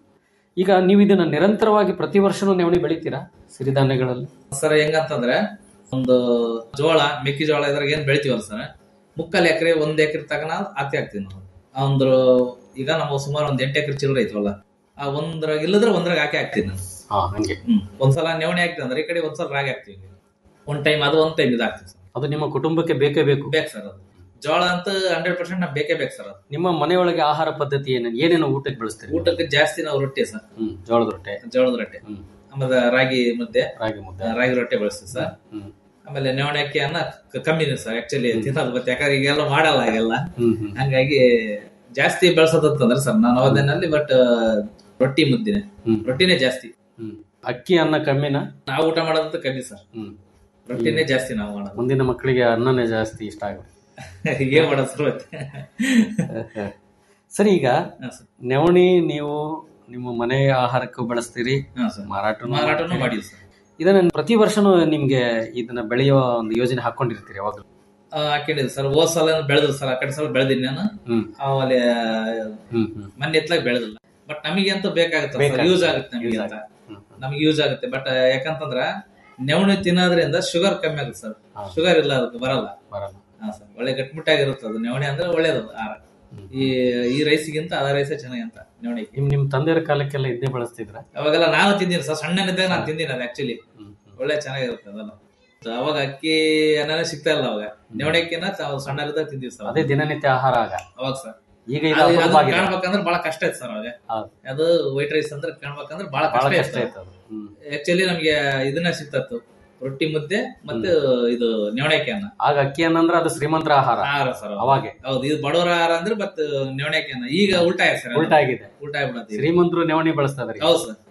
ಈಗ ನೀವು ಇದನ್ನ ನಿರಂತರವಾಗಿ ಪ್ರತಿ ವರ್ಷನೂ ನವಣೆ ಬೆಳಿತೀರಾ ಸಿರಿಧಾನ್ಯಗಳಲ್ಲಿ ಸರ್ ಹೆಂಗಂತಂದ್ರೆ ಒಂದು ಜೋಳ ಮೆಕ್ಕೆಜೋಳ ಇದ್ರಾಗ ಏನ್ ಬೆಳಿತೀವಲ್ಲ ಸರ್ ಮುಕ್ಕಾಲ್ ಎಕರೆ ಒಂದ್ ಎಕರೆ ತಗನ ಹಾಕಿ ಹಾಕ್ತಿವಿ ನಾವು ಆ ಒಂದು ಈಗ ನಮ್ಮ ಸುಮಾರು ಒಂದ್ ಎಂಟು ಎಕರೆ ಚಿಲ್ಲರೆ ಐತವಲ್ಲ ಆ ಒಂದ್ರಾಗ ಇಲ್ಲದ್ರೆ ಒಂದ್ರಾಗ ಹಾಕಿ ಹಾಕ್ತೀನಿ ನಾನು ಹಾ ಹಂಗೆ ಹ್ಮ್ ಒಂದ್ಸಲ ನೆವಣಿ ಹಾಕ್ತಿವಿ ಅಂದ್ರೆ ಈ ಕಡೆ ಒಂದ್ಸಲ ರಾಗಿ ಹಾಕ್ತಿವಿ ಒಂದ್ ಟೈಮ್ ಅದು ಒಂದ್ ಟೈಮ್ ಇದಾಗ್ತಿವಿ ಸರ್ ಅದು ನಿಮ್ಮ ಕುಟುಂಬಕ್ಕೆ ಬೇಕೇ ಬೇಕು ಬೇಕು ಸರ್ ಅದು ಜೋಳ ಅಂತ ಹಂಡ್ರೆಡ್ ಪರ್ಸೆಂಟ್ ನಮ್ಗೆ ಬೇಕೇ ಬೇಕು ಸರ್ ಅದು ನಿಮ್ಮ ಮನೆಯೊಳಗೆ ಆಹಾರ ಪದ್ಧತಿ ಏನೇನು ಏನೇನು ಊಟಕ್ಕೆ ಬೆಳೆಸ್ತೀರಿ ಊಟಕ್ಕೆ ಜಾಸ್ತಿ ನಾವು ರೊಟ್ಟಿ ಸರ್ ಹ್ಮ್ ಜೋಳದ ರೊಟ್ಟೆ ಜೋಳದ ರೊಟ್ಟಿ ಹ್ಮ್ ಆಮೇಲೆ ರಾಗಿ ಮುದ್ದೆ ರಾಗಿ ಮುದ್ದೆ ಆ, ರಾಗಿ ರೊಟ್ಟೆ ಬಳಸ್ತೀವಿ ಸರ್ ಹ್ಮ್ ಆಮೇಲೆ ನೆವಣಿ ಅಕ್ಕಿ ಅನ್ನ ಕ- ಕಮ್ಮಿನೇ ಸರ್ ಆಕ್ಚುಲಿ ತಿನ್ನೋದು ಮತ್ತೆ ಯಾಕಂದ್ರೆ ಈಗೆಲ್ಲ ಮಾಡಲ್ಲ ಹಾಗೆಲ್ಲ ಹ್ಮ್ ಹ್ಮ್ ಹಂಗಾಗಿ ಜಾಸ್ತಿ ಬಳಸೋದಂತಂದ್ರೆ ಸರ್ ನಾನು ಅವಧಿನಲ್ಲಿ ಬಟ್ ರೊಟ್ಟಿ ಮುದ್ದಿನೇ ಹ್ಮ್. ರೊಟ್ಟಿನೇ ಜಾಸ್ತಿ ಹ್ಮ್ ಅಕ್ಕಿ ಅನ್ನ ಕಮ್ಮಿನ ನಾವು ಊಟ ಮಾಡೋದಂತ ಕಮ್ಮಿ ಸರ್ ಹ್ಮ್ ರೊಟ್ಟಿನೇ ಜಾಸ್ತಿ ನಾವು ಮಾಡೋದು ಮುಂದಿನ ಮಕ್ಕಳಿಗೆ ಅನ್ನನೇ ಜಾಸ್ತಿ ಇಷ್ಟ ಆಗುತ್ತೆ ಏನ್ ಮಾಡೋದು ಸರ್ ಮತ್ತೆ ಸರಿ ಈಗ ಹಾ ಸರ್ ನೆವಣಿ ನೀವು ನಿಮ್ಮ ಮನೆ ಆಹಾರಕ್ಕೂ ಬಳಸ್ತೀರಿ ಹಾ ಸರ್ ಮಾರಾಟನೂ ಮಾರಾಟನೂ ಮಾಡ್ತೀರಿ. ಮಾಡಿದ್ವಿ ಸರ್ ಇದನ್ನ ಪ್ರತಿ ವರ್ಷನೂ ನಿಮ್ಗೆ ಇದನ್ನ ಬೆಳೆಯೋ ಒಂದು ಯೋಜನೆ ಹಾಕೊಂಡಿರ್ತೀರಿ ಯಾವಾಗಲೂ ಆ, ಹಾಕೊಂಡಿದ್ದೆ ಸರ್ ಹೋದ್ ಸಲ ಬೆಳೆದ್ರು ಸರ್ ಆ ಕಡೆ ಸಲ ಬೆಳೆದಿನಿ ನಾನು ಹ್ಮ್ ಆಮೇಲೆ ಹ್ಮ್ ಹ್ಮ್ ಮನೆ ಎತ್ಲಾಗ ಬೆಳೆದಿಲ್ಲ ಬಟ್ ನಮಗೆ ಅಂತ ಬೇಕಾಗುತ್ತೆ ಬೇಕಾಗುತ್ತೆ. ಯೂಸ್ ಆಗುತ್ತೆ ನಮಗೆ Use ಅಂತ ಹ್ಮ್, ಹ್ಮ್. ನಮ್ಗೆ ಯೂಸ್ ಆಗುತ್ತೆ ಬಟ್ ಯಾಕಂತಂದ್ರ ನೆವಣಿ ತಿನ್ನೋದ್ರಿಂದ ಶುಗರ್ ಕಮ್ಮಿ ಆಗುತ್ತೆ ಸರ್ ಹಾ. ಶುಗರ್ ಇಲ್ಲ ಅದಕ್ಕೆ ಬರಲ್ಲ ಬರಲ್ಲ ಹಾ ಸರ್ ಒಳ್ಳೆ ಗಟ್ಟಿಮುಟ್ಟಾಗಿರುತ್ತೆ ಅದು ನೆವಣಿ ಅಂದ್ರೆ ಒಳ್ಳೇದು ಆಹಾರ ಹ್ಮ್. ಈ ಈ ರೈಸಿಗಿಂತ ಅದ ರೈಸೇ ಚೆನ್ನಾಗಿ ಅಂತ ನೆವಣಿ ನಿಮ್ ನಿಮ್ ತಂದೆಯರ ಕಾಲಕ್ಕೆಲ್ಲ ಇದ್ದೇ ಬಳಸ್ತಿದ್ರ ಅವಾಗೆಲ್ಲ ನಾನು ತಿಂದೀನಿ ಸರ್ ಸಣ್ಣನಿದ್ದಾಗ ನಾನು ತಿಂದೀನಿ ಅದು ಆಕ್ಚುಲಿ ಹ್ಮ್ ಹ್ಮ್. ಒಳ್ಳೆ ಚೆನ್ನಾಗಿರುತ್ತೆ ಅದೆಲ್ಲ ಅವಾಗ ಅಕ್ಕಿ ಅನ್ನನೇ ಸಿಗ್ತಾ ಇಲ್ಲ ಅವಾಗ ನೆವಣಿ ಅಕ್ಕಿನ ತಾವು ಸಣ್ಣರಿದ್ದಾಗ ತಿಂದೀವಿ ಸರ್ ಅದೇ ದಿನನಿತ್ಯ ಆಹಾರ ಆಗ ಅವಾಗ ಸರ್ ಈಗ ಇದು ಅದು- ಅದು ಅಪರೂಪ ಆಗಿದೆ. ಕಾಣ್ಬೇಕಂದ್ರೆ ಬಹಳ ಕಷ್ಟ ಐತೆ ಸರ್ ಅವಾಗ ಹೌದು. ಅದು ವೈಟ್ ರೈಸ್ ಅಂದ್ರೆ ಕಾಣ್ಬೇಕಂದ್ರೆ ಬಹಳ ಬಹಳ ಕಷ್ಟ ಕಷ್ಟ ಇತ್ತು ಆಯ್ತು ಅದು ಹ್ಮ್ ಆಕ್ಚುಲಿ ನಮ್ಗೆ ಇದನ್ನ ಸಿಗ್ತತ್ತು ರೊಟ್ಟಿ ಮುದ್ದೆ ಮತ್ತೆ ಇದು ನೆವಣೆಕೆ ಅನ್ನ ಆಗ ಅಕ್ಕಿ ಅನ್ನಂದ್ರೆ ಅದು ಶ್ರೀಮಂತರ ಆಹಾರ ಆಹಾರ ಸರ್ ಅವಾಗೆ ಹೌದು ಇದು ಬಡವರ ಆಹಾರ ಅಂದ್ರೆ ಬಟ್ ನೆವಣೆಕೆ ಅನ್ನ ಈಗ ಉಲ್ಟಾ ಆಯ್ತು ಸರ್ ಉಲ್ಟಾ ಆಗಿದೆ ಉಲ್ಟಾ ಆಗ್ಬಿಡತ್ತೆ ಈಗ. ಶ್ರೀಮಂತರು ನೆವಣಿ ಬಳಸ್ತಾ ಇದಾರೆ ಹೌದು ಸರ್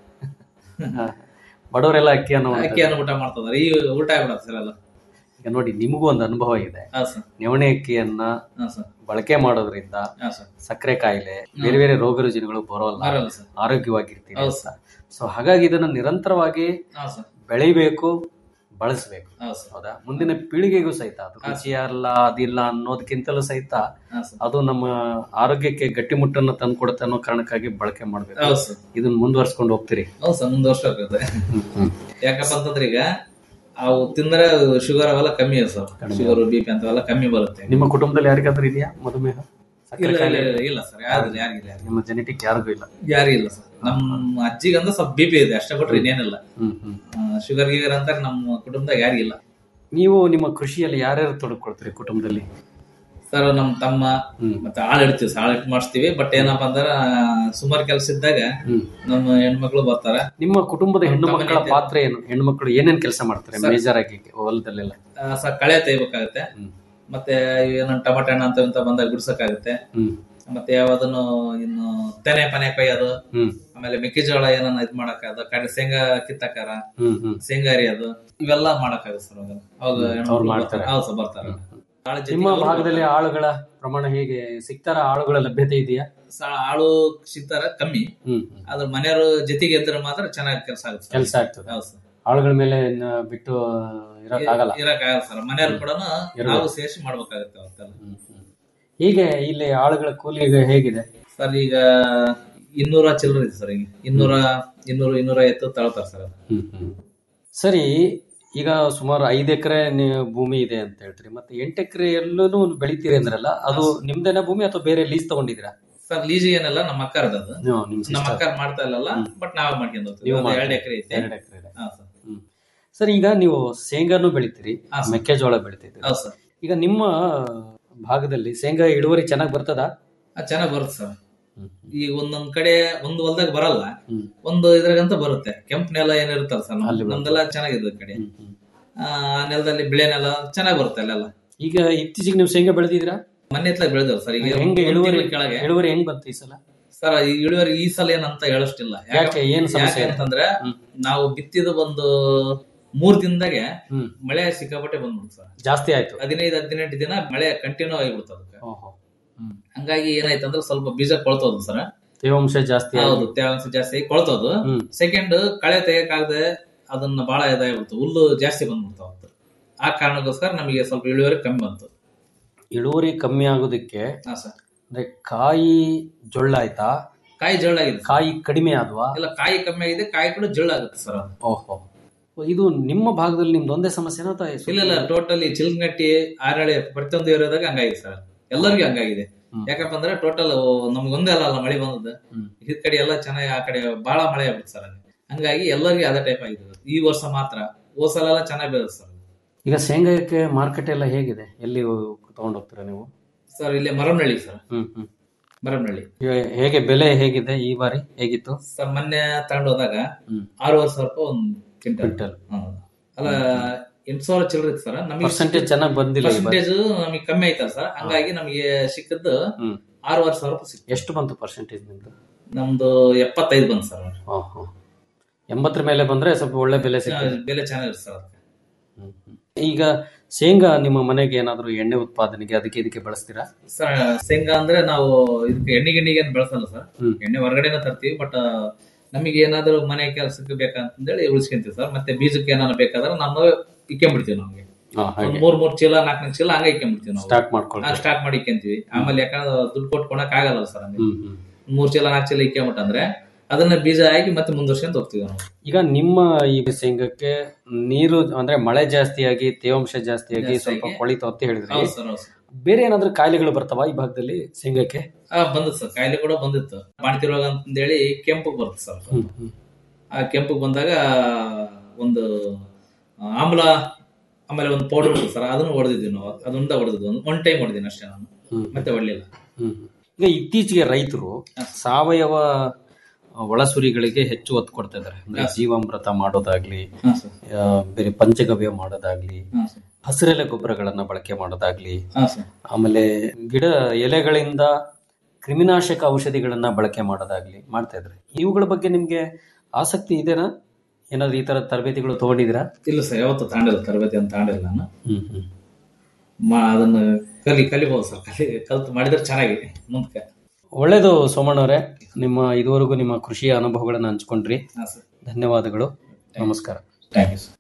ಬಡವರೆಲ್ಲ ಅಕ್ಕಿ ಅನ್ನೋ ಅಕ್ಕಿ ಅನ್ನ ಊಟ ಮಾಡ್ತದಾರೆ ಈಗ ಉಲ್ಟಾ ಆಗ್ಬಿಡತ್ತೆ ಸರ್ ಎಲ್ಲ ಈಗ ನೋಡಿ ನಿಮಗೂ ಒಂದು ಅನುಭವ ಇದೆ ಹಾ ಸರ್ ನೆವಣಿ ಅಕ್ಕಿಯನ್ನ ಹಾ ಸರ್ ಬಳಕೆ ಮಾಡೋದ್ರಿಂದ ಹಾ ಸರ್ ಸಕ್ಕರೆ ಕಾಯಿಲೆ ಬೇರೆ ಬೇರೆ ರೋಗ ರುಜಿನಗಳು ಬರೋಲ್ಲ ಬರಲ್ಲ ಸರ್ ಆರೋಗ್ಯವಾಗಿರ್ತೀವಿ ಹೌದು ಅಂತ ಸೊ ಹಾಗಾಗಿ ಇದನ್ನ ನಿರಂತರವಾಗಿ ಹಾ ಸರ್ ಬೆಳಿಬೇಕು ಬಳಸಬೇಕು ಹೌದು ಸರ್ ಹೌದಾ ಮುಂದಿನ ಪೀಳಿಗೆಗೂ ಸಹಿತ ಅದು ರುಚಿ ಅಲ್ಲ ಅದಿಲ್ಲ ಅನ್ನೋದಕ್ಕಿಂತಲೂ ಸಹಿತ ಹಾ ಸರ್ ಅದು ನಮ್ಮ ಆರೋಗ್ಯಕ್ಕೆ ಗಟ್ಟಿಮುಟ್ಟನ್ನು ತಂದ್ಕೊಡುತ್ತೆ ಅನ್ನೋ ಕಾರಣಕ್ಕಾಗಿ ಬಳಕೆ ಮಾಡ್ಬೇಕು ಹೌದು ಸರ್ ಇದನ್ನ ಮುಂದುವರ್ಸ್ಕೊಂಡು ಹೋಗ್ತೀರಿ ಹೌದು ಸರ್ ಮುಂದುವರ್ಸ್ಬೇಕಾಗುತ್ತೆ ಯಾಕಪ್ಪ ಅಂತಂದ್ರೆ ಈಗ ಅವು ತಿಂದ್ರೆ ಶುಗರ್ ಅವೆಲ್ಲ ಕಮ್ಮಿ ಇದೆ ಸರ್ ಶುಗರ್ ಬಿ ಪಿ ಅಂತವೆಲ್ಲ ಕಮ್ಮಿ ಬರುತ್ತೆ ನಿಮ್ಮ ಕುಟುಂಬದಲ್ಲಿ ಯಾರಿಗಾದ್ರೂ ಇದೆಯಾ ಮಧುಮೇಹ ಸಕ್ಕರೆ ಇಲ್ಲ ಕಾಯಿಲೆ ಇಲ್ಲ, ಇಲ್ಲ ಸರ್ ಯಾರಿಲ್ಲ ಯಾರಿಗಿಲ್ಲ ಯಾರಿಗಿಲ್ಲ. ನಿಮ್ಮ ಜೆನೆಟಿಕ್ ಯಾರಿಗೂ ಇಲ್ಲ ಯಾರಿಗಿಲ್ಲ ಸರ್ ನಮ್ಮ ಅಜ್ಜಿಗಂದ್ರೆ ಸ್ವಲ್ಪ ಬಿ ಪಿ ಇದೆ ಅಷ್ಟೇ ಬಿಟ್ರೆ ಇನ್ನೇನಿಲ್ಲ ಹ್ಮ್ ಹ್ಮ್ ಶುಗರ್ ಗಿಗರ್ ಅಂತ ನಮ್ಮ ಕುಟುಂಬದಾಗ ಯಾರಿಗಿಲ್ಲ ನೀವು ನಿಮ್ಮ ಕೃಷಿಯಲ್ಲಿ ಯಾರ್ಯಾರು ತೊಡಕೊಳ್ತೀರಿ ಕುಟುಂಬದಲ್ಲಿ ಸರ್ ನಮ್ಮ ತಮ್ಮ ಹ್ಮ್. ಮತ್ತೆ ಆಳ್ ಇಡ್ತೀವಿ ಸರ್ ಆಳ್ ಇಟ್ಟು ಮಾಡಿಸ್ತೀವಿ ಬಟ್ ಏನಪ್ಪಾ ಅಂದ್ರ ಸುಮಾರು ಕೆಲಸ ಇದ್ದಾಗ ಹ್ಮ್ ನಮ್ಮ ಹೆಣ್ಮಕ್ಳು ಬರ್ತಾರ ನಿಮ್ಮ ಕುಟುಂಬದ ಹೆಣ್ಣು ಮಕ್ಕಳ ತಮ್ಮನಿಗೆ- ಪಾತ್ರ ಏನು ಹೆಣ್ಣು ಮಕ್ಕಳು ಏನೇನ್ ಕೆಲಸ ಮಾಡ್ತಾರೆ ಮೇಜರ್ ಆಗಿ ಹೊಲದಲ್ಲೆಲ್ಲ ಆ, ಸ ಕಳೆ ತೆಗಿಬೇಕಾಗತ್ತೆ ಹ್ಮ್. ಮತ್ತೆ ಏನೋ ಟಮಾಟ ಹಣ್ಣು ಅಂತ ಇಂತ ಬಂದಾಗ ಗುಡ್ಸಕ್ಕಾಗತ್ತೆ ಹ್ಮ್ ಮತ್ತೆ ಯಾವ್ದನ್ನು ಇನ್ನು ತೆನೆ ಪನೆ ಕೊಯ್ಯೋದು ಹ್ಮ್ ಆಮೇಲೆ ಮೆಕ್ಕೆಜೋಳ ಏನನ್ನ ಇದ್ ಮಾಡಕ್ಕಾಗ ಕಡೆ ಶೇಂಗಾ ಕಿತ್ತಕ್ಕಾರ ಹ್ಮ್ ಹ್ಮ್ ಶೇಂಗಾ ಅರಿಯೋದು ಇವೆಲ್ಲ ಮಾಡಕ್ಕಾಗತ್ತೆ ಸರ್ ಅವಾಗ ಅವಾಗ ಹೆಣ್ಮಕ್ಳು ಅವ್ರು ಮಾಡ್ತಾರೆ. ಹೌದು ಸರ್ ಬರ್ತಾರೆ ಆಳ ಜೊತೆಗೆ ನಿಮ್ಮ ಅವ್ರು ಭಾಗದಲ್ಲಿ ಆಳುಗಳ ಪ್ರಮಾಣ ಹೇಗೆ ಸಿಗ್ತಾರ ಆಳುಗಳ ಲಭ್ಯತೆ ಇದೆಯಾ ಸ- ಆಳು ಸಿಗ್ತಾರ ಕಮ್ಮಿ ಹ್ಮ್ ಅದ್ರ ಮನೆಯವರು ಜೊತೆಗೆ ಇದ್ರೆ ಮಾತ್ರ ಚೆನ್ನಾಗಿ ಕೆಲಸ ಆಗುತ್ತೆ ಸರ್. ಕೆಲಸ ಆಗ್ತದೆ ಹೌದು ಸರ್ ಆಳುಗಳ ಮೇಲೆ ಇನ್ನ ಬಿಟ್ಟು ಇರಕ್ಕಾಗಲ್ಲ ಇರಕ್ಕಾಗಲ್ಲ ಸರ್ ಮನೆಯವ್ರು ಕೂಡ ಇರ್ಬೇಕು. ನಾವು ಸೇರಿಸಿ ಮಾಡ್ಬೇಕಾಗತ್ತೆ ಅವತ್ತೆಲ್ಲ ಹ್ಮ್, ಹ್ಮ್. ಹೀಗೆ ಇಲ್ಲಿ ಆಳುಗಳ ಕೂಲಿ ಈಗ ಹೇಗಿದೆ ಸರ್ ಈಗ ಇನ್ನೂರ ಚಿಲ್ಲರ್ ಇದೆ ಸರ್ ಈಗ ಇನ್ನೂರ ಇನ್ನೂರು ಇನ್ನೂರ ಐವತ್ತು ತಗೊಳ್ತಾರೆ ಸರ್ ಅದು. ಹ್ಮ್, ಹ್ಮ್. ಸರಿ ಈಗ ಸುಮಾರು ಐದು ಎಕರೆ ಭೂಮಿ ಇದೆ ಅಂತ ಹೇಳ್ತೀರಿ ಮತ್ತೆ ಎಂಟು ಎಕರೆ ಎಲ್ಲೂ ಬೆಳಿತೀರಿ ಅಂದ್ರಲ್ಲ ಅದು ನಿಮ್ದೇನ ಭೂಮಿ ಅಥವಾ ಬೇರೆ ಲೀಸ್ ತಗೊಂಡಿದ್ದೀರಾ ಸರ್ ಲೀಜ್ ಏನೆಲ್ಲ ನಮ್ಮ ಅಕ್ಕರ್ದು ಅದು ನೀವು ನಿಮ್ ನಮ್ಮ sister. ಅಕ್ಕ ಮಾಡ್ತಾ ಇಲ್ಲಲ್ಲ ಬಟ್ ನಾವೇ ಮಾಡ್ಕೊಂಡು ಹೋಗ್ತೀವಿ ನೀವು ಅದು ಮಾಡ್ತೀರಿ. ಎರಡು ಎಕರೆ ಐತೆ ಎರಡು ಎಕರೆ ಇದೆ ಹಾ ಸರ್ ಹ್ಮ್. ಸರಿ ಈಗ ನೀವು ಶೇಂಗಾನು ಬೆಳಿತೀರಿ ಹಾ, ಸರ್. ಮೆಕ್ಕೆಜೋಳ ಬೆಳಿತಿದ್ದೀರಿ ಹೌದು ಸರ್ ಈಗ ನಿಮ್ಮ ಭಾಗದಲ್ಲಿ ಶೇಂಗಾ ಇಳುವರಿ ಚೆನ್ನಾಗಿ ಬರ್ತದಾ ಅದು ಚೆನ್ನಾಗಿ ಬರುತ್ತೆ ಸರ್ ಈಗ ಒಂದೊಂದ್ ಕಡೆ ಒಂದು ಹೊಲ್ದಾಗ ಬರಲ್ಲ ಹ್ಮ್. ಒಂದು ಇದ್ರಾಗಂತ ಬರುತ್ತೆ ಕೆಂಪು ನೆಲ ಏನಿರುತ್ತಲ್ಲ ಸರ್ ಅಲ್ಲಿ ಬರುತ್ತೆ. ನಮ್ದೆಲ್ಲ ಚೆನ್ನಾಗಿದೆ ಈ ಕಡೆ ಹ್ಮ್, ಹ್ಮ್. ಆ ನೆಲದಲ್ಲಿ ಬಿಳೆ ನೆಲ ಚೆನ್ನಾಗಿ ಬರುತ್ತೆ ಅಲ್ಲೆಲ್ಲ ಈಗ ಇತ್ತೀಚೆಗೆ ನೀವು ಶೇಂಗಾ ಬೆಳೆದಿದ್ದೀರಾ ಮನೆ ಹತ್ರ ಬೆಳೆದವ್ ಸರ್ ಈಗ ಹೆಂಗೆ ಒಂದ್ ಇಳುವರಿ ತಿಂಗ್ಳ ಕೆಳಗೆ ಇಳುವರಿ ಹೆಂಗ್ ಬಂತು ಈ ಸಲ ಸರ್ ಈ ಇಳುವರಿ ಈ ಸಲ ಏನಂತ ಹೇಳಷ್ಟಿಲ್ಲ ಯಾಕೆ? ಏನ್ ಸಮಸ್ಯೆ ಇದೆ? ಅಂತಂದ್ರೆ ಹ್ಮ್. ನಾವು ಬಿತ್ತಿದ ಒಂದು ಮೂರ್ ದಿನದಾಗೆ ಹ್ಮ್ ಮಳೆ ಸಿಕ್ಕಾಪಟ್ಟೆ ಬಂದ್ಬಿಡ್ತು ಸರ್ ಜಾಸ್ತಿ ಆಯ್ತು ಹದಿನೈದು ಹದಿನೆಂಟು ದಿನ ಮಳೆ ಕಂಟಿನ್ಯೂ ಆಗಿಬಿಡ್ತು ಅದಕ್ಕೆ ಓಹೋ ಹ್ಮ್ ಹಂಗಾಗಿ ಏನಾಯ್ತು ಅಂದ್ರೆ ಸ್ವಲ್ಪ ಬೀಜ ಕೊಳ್ತೋದು ಸರ್ ತೇವಾಂಶ ಜಾಸ್ತಿ ಆಗಿ ಹೌದು ತೇವಾಂಶ ಜಾಸ್ತಿ ಆಗಿ ಕೊಳ್ತೋದು ಹ್ಮ್ ಸೆಕೆಂಡ್ ಕಳೆ ತೆಗಿಯಕ್ಕಾಗದೆ ಅದನ್ನ ಬಹಳ ಇದಾಗ್ಬಿಡ್ತು ಹುಲ್ಲು ಜಾಸ್ತಿ ಬಂದ್ಬಿಡ್ತು ಅವತ್ತು ಆ ಕಾರಣಕ್ಕೋಸ್ಕರ ನಮಗೆ ಸ್ವಲ್ಪ ಇಳುವರಿ ಕಮ್ಮಿ ಬಂತು ಇಳುವರಿ ಕಮ್ಮಿ ಆಗೋದಕ್ಕೆ ಹಾ ಸರ್ ಅಂದ್ರೆ ಕಾಯಿ ಜೊಳ್ಳಾಯ್ತಾ ಕಾಯಿ ಜಳ್ಳಾಗಿದೆ ಕಾಯಿ ಕಡಿಮೆ ಆದ್ವಾ ಇಲ್ಲ ಕಾಯಿ ಕಮ್ಮಿ ಆಗಿದೆ ಕಾಯಿ ಕೂಡ ಜಳ್ಳಾಗುತ್ತೆ ಸರ್ ಅದು ಓಹೋ ಇದು ನಿಮ್ಮ ಭಾಗದಲ್ಲಿ ನಿಮ್ದು ಒಂದೇ ಸಮಸ್ಯೆನಾ ಅಥವಾ ಇಲ್ಲ ಇಲ್ಲ ಟೋಟಲಿ ಚಿಲ್ಗಟ್ಟಿ ಆರಳೆ ಪ್ರತಿಯೊಂದು ಏರಿಯಾದಾಗ ಹಂಗಾಗಿದೆ ಸರ್ ಎಲ್ಲರಿಗೂ ಹಂಗಾಗಿದೆ ಹ್ಮ್. ಯಾಕಪ್ಪ ಅಂದ್ರೆ ಟೋಟಲ್ ನಮ್ಗೊಂದೇ ಅಲ್ಲ ಅಲ್ಲ ಮಳೆ ಬಂದದ್ದು ಹ್ಮ್. ಈ ಕಡೆ ಎಲ್ಲ ಚೆನ್ನಾಗಿ ಆ ಕಡೆ ಬಹಳ ಮಳೆ ಆಗ್ಬಿಡ್ತು ಸರ್ ಅಲ್ಲಿ. ಹಂಗಾಗಿ ಎಲ್ಲರಿಗೂ ಅದೇ ಟೈಪ್ ಆಗಿದೆ ಈ ವರ್ಷ ಮಾತ್ರ ಹೋದ್ ಸಲ ಎಲ್ಲ ಚೆನ್ನಾಗಿ ಬೆಳೆದ ಸರ್ ಈಗ ಶೇಂಗಾಕ್ಕೆ ಮಾರ್ಕೆಟ್ ಎಲ್ಲ ಹೇಗಿದೆ ಎಲ್ಲಿ ತಗೊಂಡು ಹೋಗ್ತೀರಾ ನೀವು ಸರ್ ಇಲ್ಲಿ ಮರಮನಹಳ್ಳಿ ಸರ್ ಹ್ಮ್ ಹ್ಮ್ ಮರಮನಹಳ್ಳಿ ಈಗ ಹೇಗೆ ಬೆಲೆ ಹೇಗಿದೆ ಈ ಬಾರಿ ಹೇಗಿತ್ತು ಸರ್ ಮೊನ್ನೆ ತಗೊಂಡು ಹೋದಾಗ ಹ್ಮ್. ಆರೂವರೆ ಸಾವಿರ ರೂಪಾಯಿ ಒಂದು ಕ್ವಿಂಟಲ್ ಕ್ವಿಂಟಲ್ ಹ್ಮ್. ಅಲ್ಲ ಎಂಟು ಸಾವಿರ ಚಿಲ್ಲರೆ ಇತ್ತು ಸರ್ ನಮಗೆ ಪರ್ಸೆಂಟೇಜ್ ಚೆನ್ನಾಗಿ ಬಂದಿಲ್ಲ ಈ ಬಾರಿ ಪರ್ಸೆಂಟೇಜ್ ನಮಗೆ ಕಮ್ಮಿ ಆಯ್ತಲ್ಲ ಸರ್ ಹಂಗಾಗಿ ನಮಗೆ ಸಿಕ್ಕದ್ದು ಹ್ಮ್ ಆರೂವರೆ ಸಾವಿರ ರೂಪಾಯಿ ಸಿಕ್ತು ಎಷ್ಟು ಬಂತು ಪರ್ಸೆಂಟೇಜ್ ನಿಮ್ದು ನಮ್ದು ಎಪ್ಪತ್ತೈದು ಬಂತು ಸರ್ ಹಾ ಹಾ ಎಂಬತ್ತರ ಮೇಲೆ ಬಂದ್ರೆ ಸ್ವಲ್ಪ ಒಳ್ಳೆ ಬೆಲೆ ಸಿಗ್ತದೆ ಬೆಲೆ ಚೆನ್ನಾಗಿರುತ್ತೆ ಸರ್ ಅದಕ್ಕೆ ಹ್ಮ್, ಹ್ಮ್. ಈಗ ಶೇಂಗಾ ನಿಮ್ಮ ಮನೆಗೆ ಏನಾದ್ರು ಎಣ್ಣೆ ಉತ್ಪಾದನೆಗೆ ಅದಕ್ಕೆ ಇದಕ್ಕೆ ಬಳಸ್ತೀರಾ ಸರ್ ಶೇಂಗಾ ಅಂದ್ರೆ ನಾವು ಇದಕ್ಕೆ ಎಣ್ಣೆ ಗಿಣ್ಣಿಗೆ ಏನು ಬೆಳೆಸಲ್ಲ ಸರ್ ಹ್ಮ್. ಎಣ್ಣೆ ಹೊರಗಡೆನ ತರ್ತೀವಿ ಬಟ್ ನಮಗೆ ಏನಾದ್ರು ಮನೆ ಕೆಲಸಕ್ಕೆ ಬೇಕಂತಂದೇಳಿ ಉಳಿಸ್ಕೊಂತೀವಿ ಸರ್ ಮತ್ತೆ ಬೀಜಕ್ಕೆ ಏನಾದ್ರು ಬೇಕಾದ್ರೆ ನಾವು ಇಕ್ಕೊಂಡ್ಬಿಡ್ತೀವಿ ನಮಗೆ ಹಾ, ಒಂದ್ ಹಾಗೆ ಮೂರ್ ಮೂರ್ ಚೀಲ ನಾಲ್ಕು ನಾಲ್ಕು ಚೀಲ ಹಂಗೆ ಇಕ್ಕೊಂಡ್ಬಿಡ್ತೀವಿ ನಾವು ಸ್ಟಾರ್ಟ್ ಮಾಡ್ಕೊಳ್ಳಿ ಸ್ಟಾರ್ಟ್ ಮಾಡಿ ಇಕ್ಕೊಂತೀವಿ ಆಮೇಲೆ ಯಾಕಂದ್ರೆ ದುಡ್ಡು ಕೊಟ್ಟು ಕೊಡಕ್ ಆಗಲ್ಲ ಸರ್ ಹಂಗೆ ಹ್ಮ್ ಹ್ಮ್ ಮೂರ್ ಚೀಲ ನಾಲ್ಕು ಚೀಲ ಇಕ್ಕೊಂಬಿಟ್ಟಂದ್ರೆ ಅದನ್ನ ಬೀಜ ಹಾಕಿ ಮತ್ತೆ ಮುಂದುವರ್ಸ್ಕೊಂತ ಹೋಗ್ತೀವಿ ನಾವು ಈಗ ನಿಮ್ಮ ಈ ಶೇಂಗಕ್ಕೆ ನೀರು ಅಂದ್ರೆ ಮಳೆ ಜಾಸ್ತಿಯಾಗಿ ತೇವಾಂಶ ಜಾಸ್ತಿಯಾಗಿ ಸ್ವಲ್ಪ ಜಾಸ್ತಿಯಾಗಿ. ಕೊಳಿತು ಅಂತ ಹೇಳಿದ್ರಿ ಹೌದು ಸರ್ ಹೌದು ಸರ್ ಬೇರೆ ಏನಾದ್ರೂ ಕಾಯಿಲೆಗಳು ಬರ್ತಾವ ಈ ಭಾಗದಲ್ಲಿ ಶೇಂಗಕ್ಕೆ ಆ ಬಂದಿತ್ತು ಸರ್ ಕಾಯಿಲೆ ಕೂಡ ಬಂದಿತ್ತು ಬಾಣತಿ ರೋಗ ಅಂತಂದೇಳಿ ಕೆಂಪು ಬರುತ್ತೆ ಸರ್ ಹ್ಮ್ ಹ್ಮ್ ಆ ಕೆಂಪು ಬಂದಾಗ ಒಂದು ಆಮ್ಲ ಆಮೇಲೆ ಒಂದು ಪೌಡರ್ ಸರ್ ಅದನ್ನು ಹೊಡೆದಿದ್ವಿ ನಾವು ಅದೊಂದ ಹೊಡೆದಿದ್ದು ಒನ್ ಟೈಮ್ ಹೊಡೆದಿನಿ ಅಷ್ಟೇ ನಾನು ಹ್ಮ್. ಮತ್ತೆ ಹೊಡಲಿಲ್ಲ ಹ್ಮ್. ಈಗ ಇತ್ತೀಚೆಗೆ ರೈತರು ಸಾವಯವ ಒಳಸುರಿಗಳಿಗೆ ಹೆಚ್ಚು ಒತ್ತು ಕೊಡ್ತಾ ಇದ್ದಾರೆ ಅಂದ್ರೆ ಜೀವಾಮೃತ ಮಾಡೋದಾಗ್ಲಿ ಹಾಂ ಸರ್ ಆ, ಬೇರೆ ಪಂಚಗವ್ಯ ಮಾಡೋದಾಗ್ಲಿ ಹಾಂ ಸರ್ ಹಸಿರೆಲೆ ಗೊಬ್ಬರಗಳನ್ನ ಬಳಕೆ ಮಾಡೋದಾಗ್ಲಿ ಹಾಂ ಸರ್ ಆಮೇಲೆ ಗಿಡ ಎಲೆಗಳಿಂದ ಕ್ರಿಮಿನಾಶಕ ಔಷಧಿಗಳನ್ನ ಬಳಕೆ ಮಾಡೋದಾಗ್ಲಿ ಮಾಡ್ತಾ ಇದ್ರೆ ಇವುಗಳ ಬಗ್ಗೆ ನಿಮ್ಗೆ ಆಸಕ್ತಿ ಇದೆನಾ ಏನಾದ್ರು ಈ ತರ ತರಬೇತಿಗಳು ತಗೊಂಡಿದ್ದೀರಾ ಇಲ್ಲ ಸರ್ ಯಾವತ್ತೂ ತಾಂಡಿಲ್ಲ ತರಬೇತಿ ಅಂತ ತಾಂಡಿಲ್ಲ ನಾನು ಹ್ಮ್ ಹ್ಮ್ ಮಾ ಅದನ್ನ ಕಲಿ ಕಲಿಬಹುದು ಸರ್ ಕಲಿ ಕಲ್ತು ಮಾಡಿದ್ರೆ ಚೆನ್ನಾಗಿ ಮುಂದಕ್ಕೆ ಒಳ್ಳೇದು ಸೋಮಣ್ಣವರೇ ನಿಮ್ಮ ಇದುವರೆಗೂ ನಿಮ್ಮ ಕೃಷಿಯ ಅನುಭವಗಳನ್ನು ಹಂಚ್ಕೊಂಡ್ರಿ ಹಾಂ ಸರ್ ಧನ್ಯವಾದಗಳು ನಮಸ್ಕಾರ ಥ್ಯಾಂಕ್ ಯು ಸರ್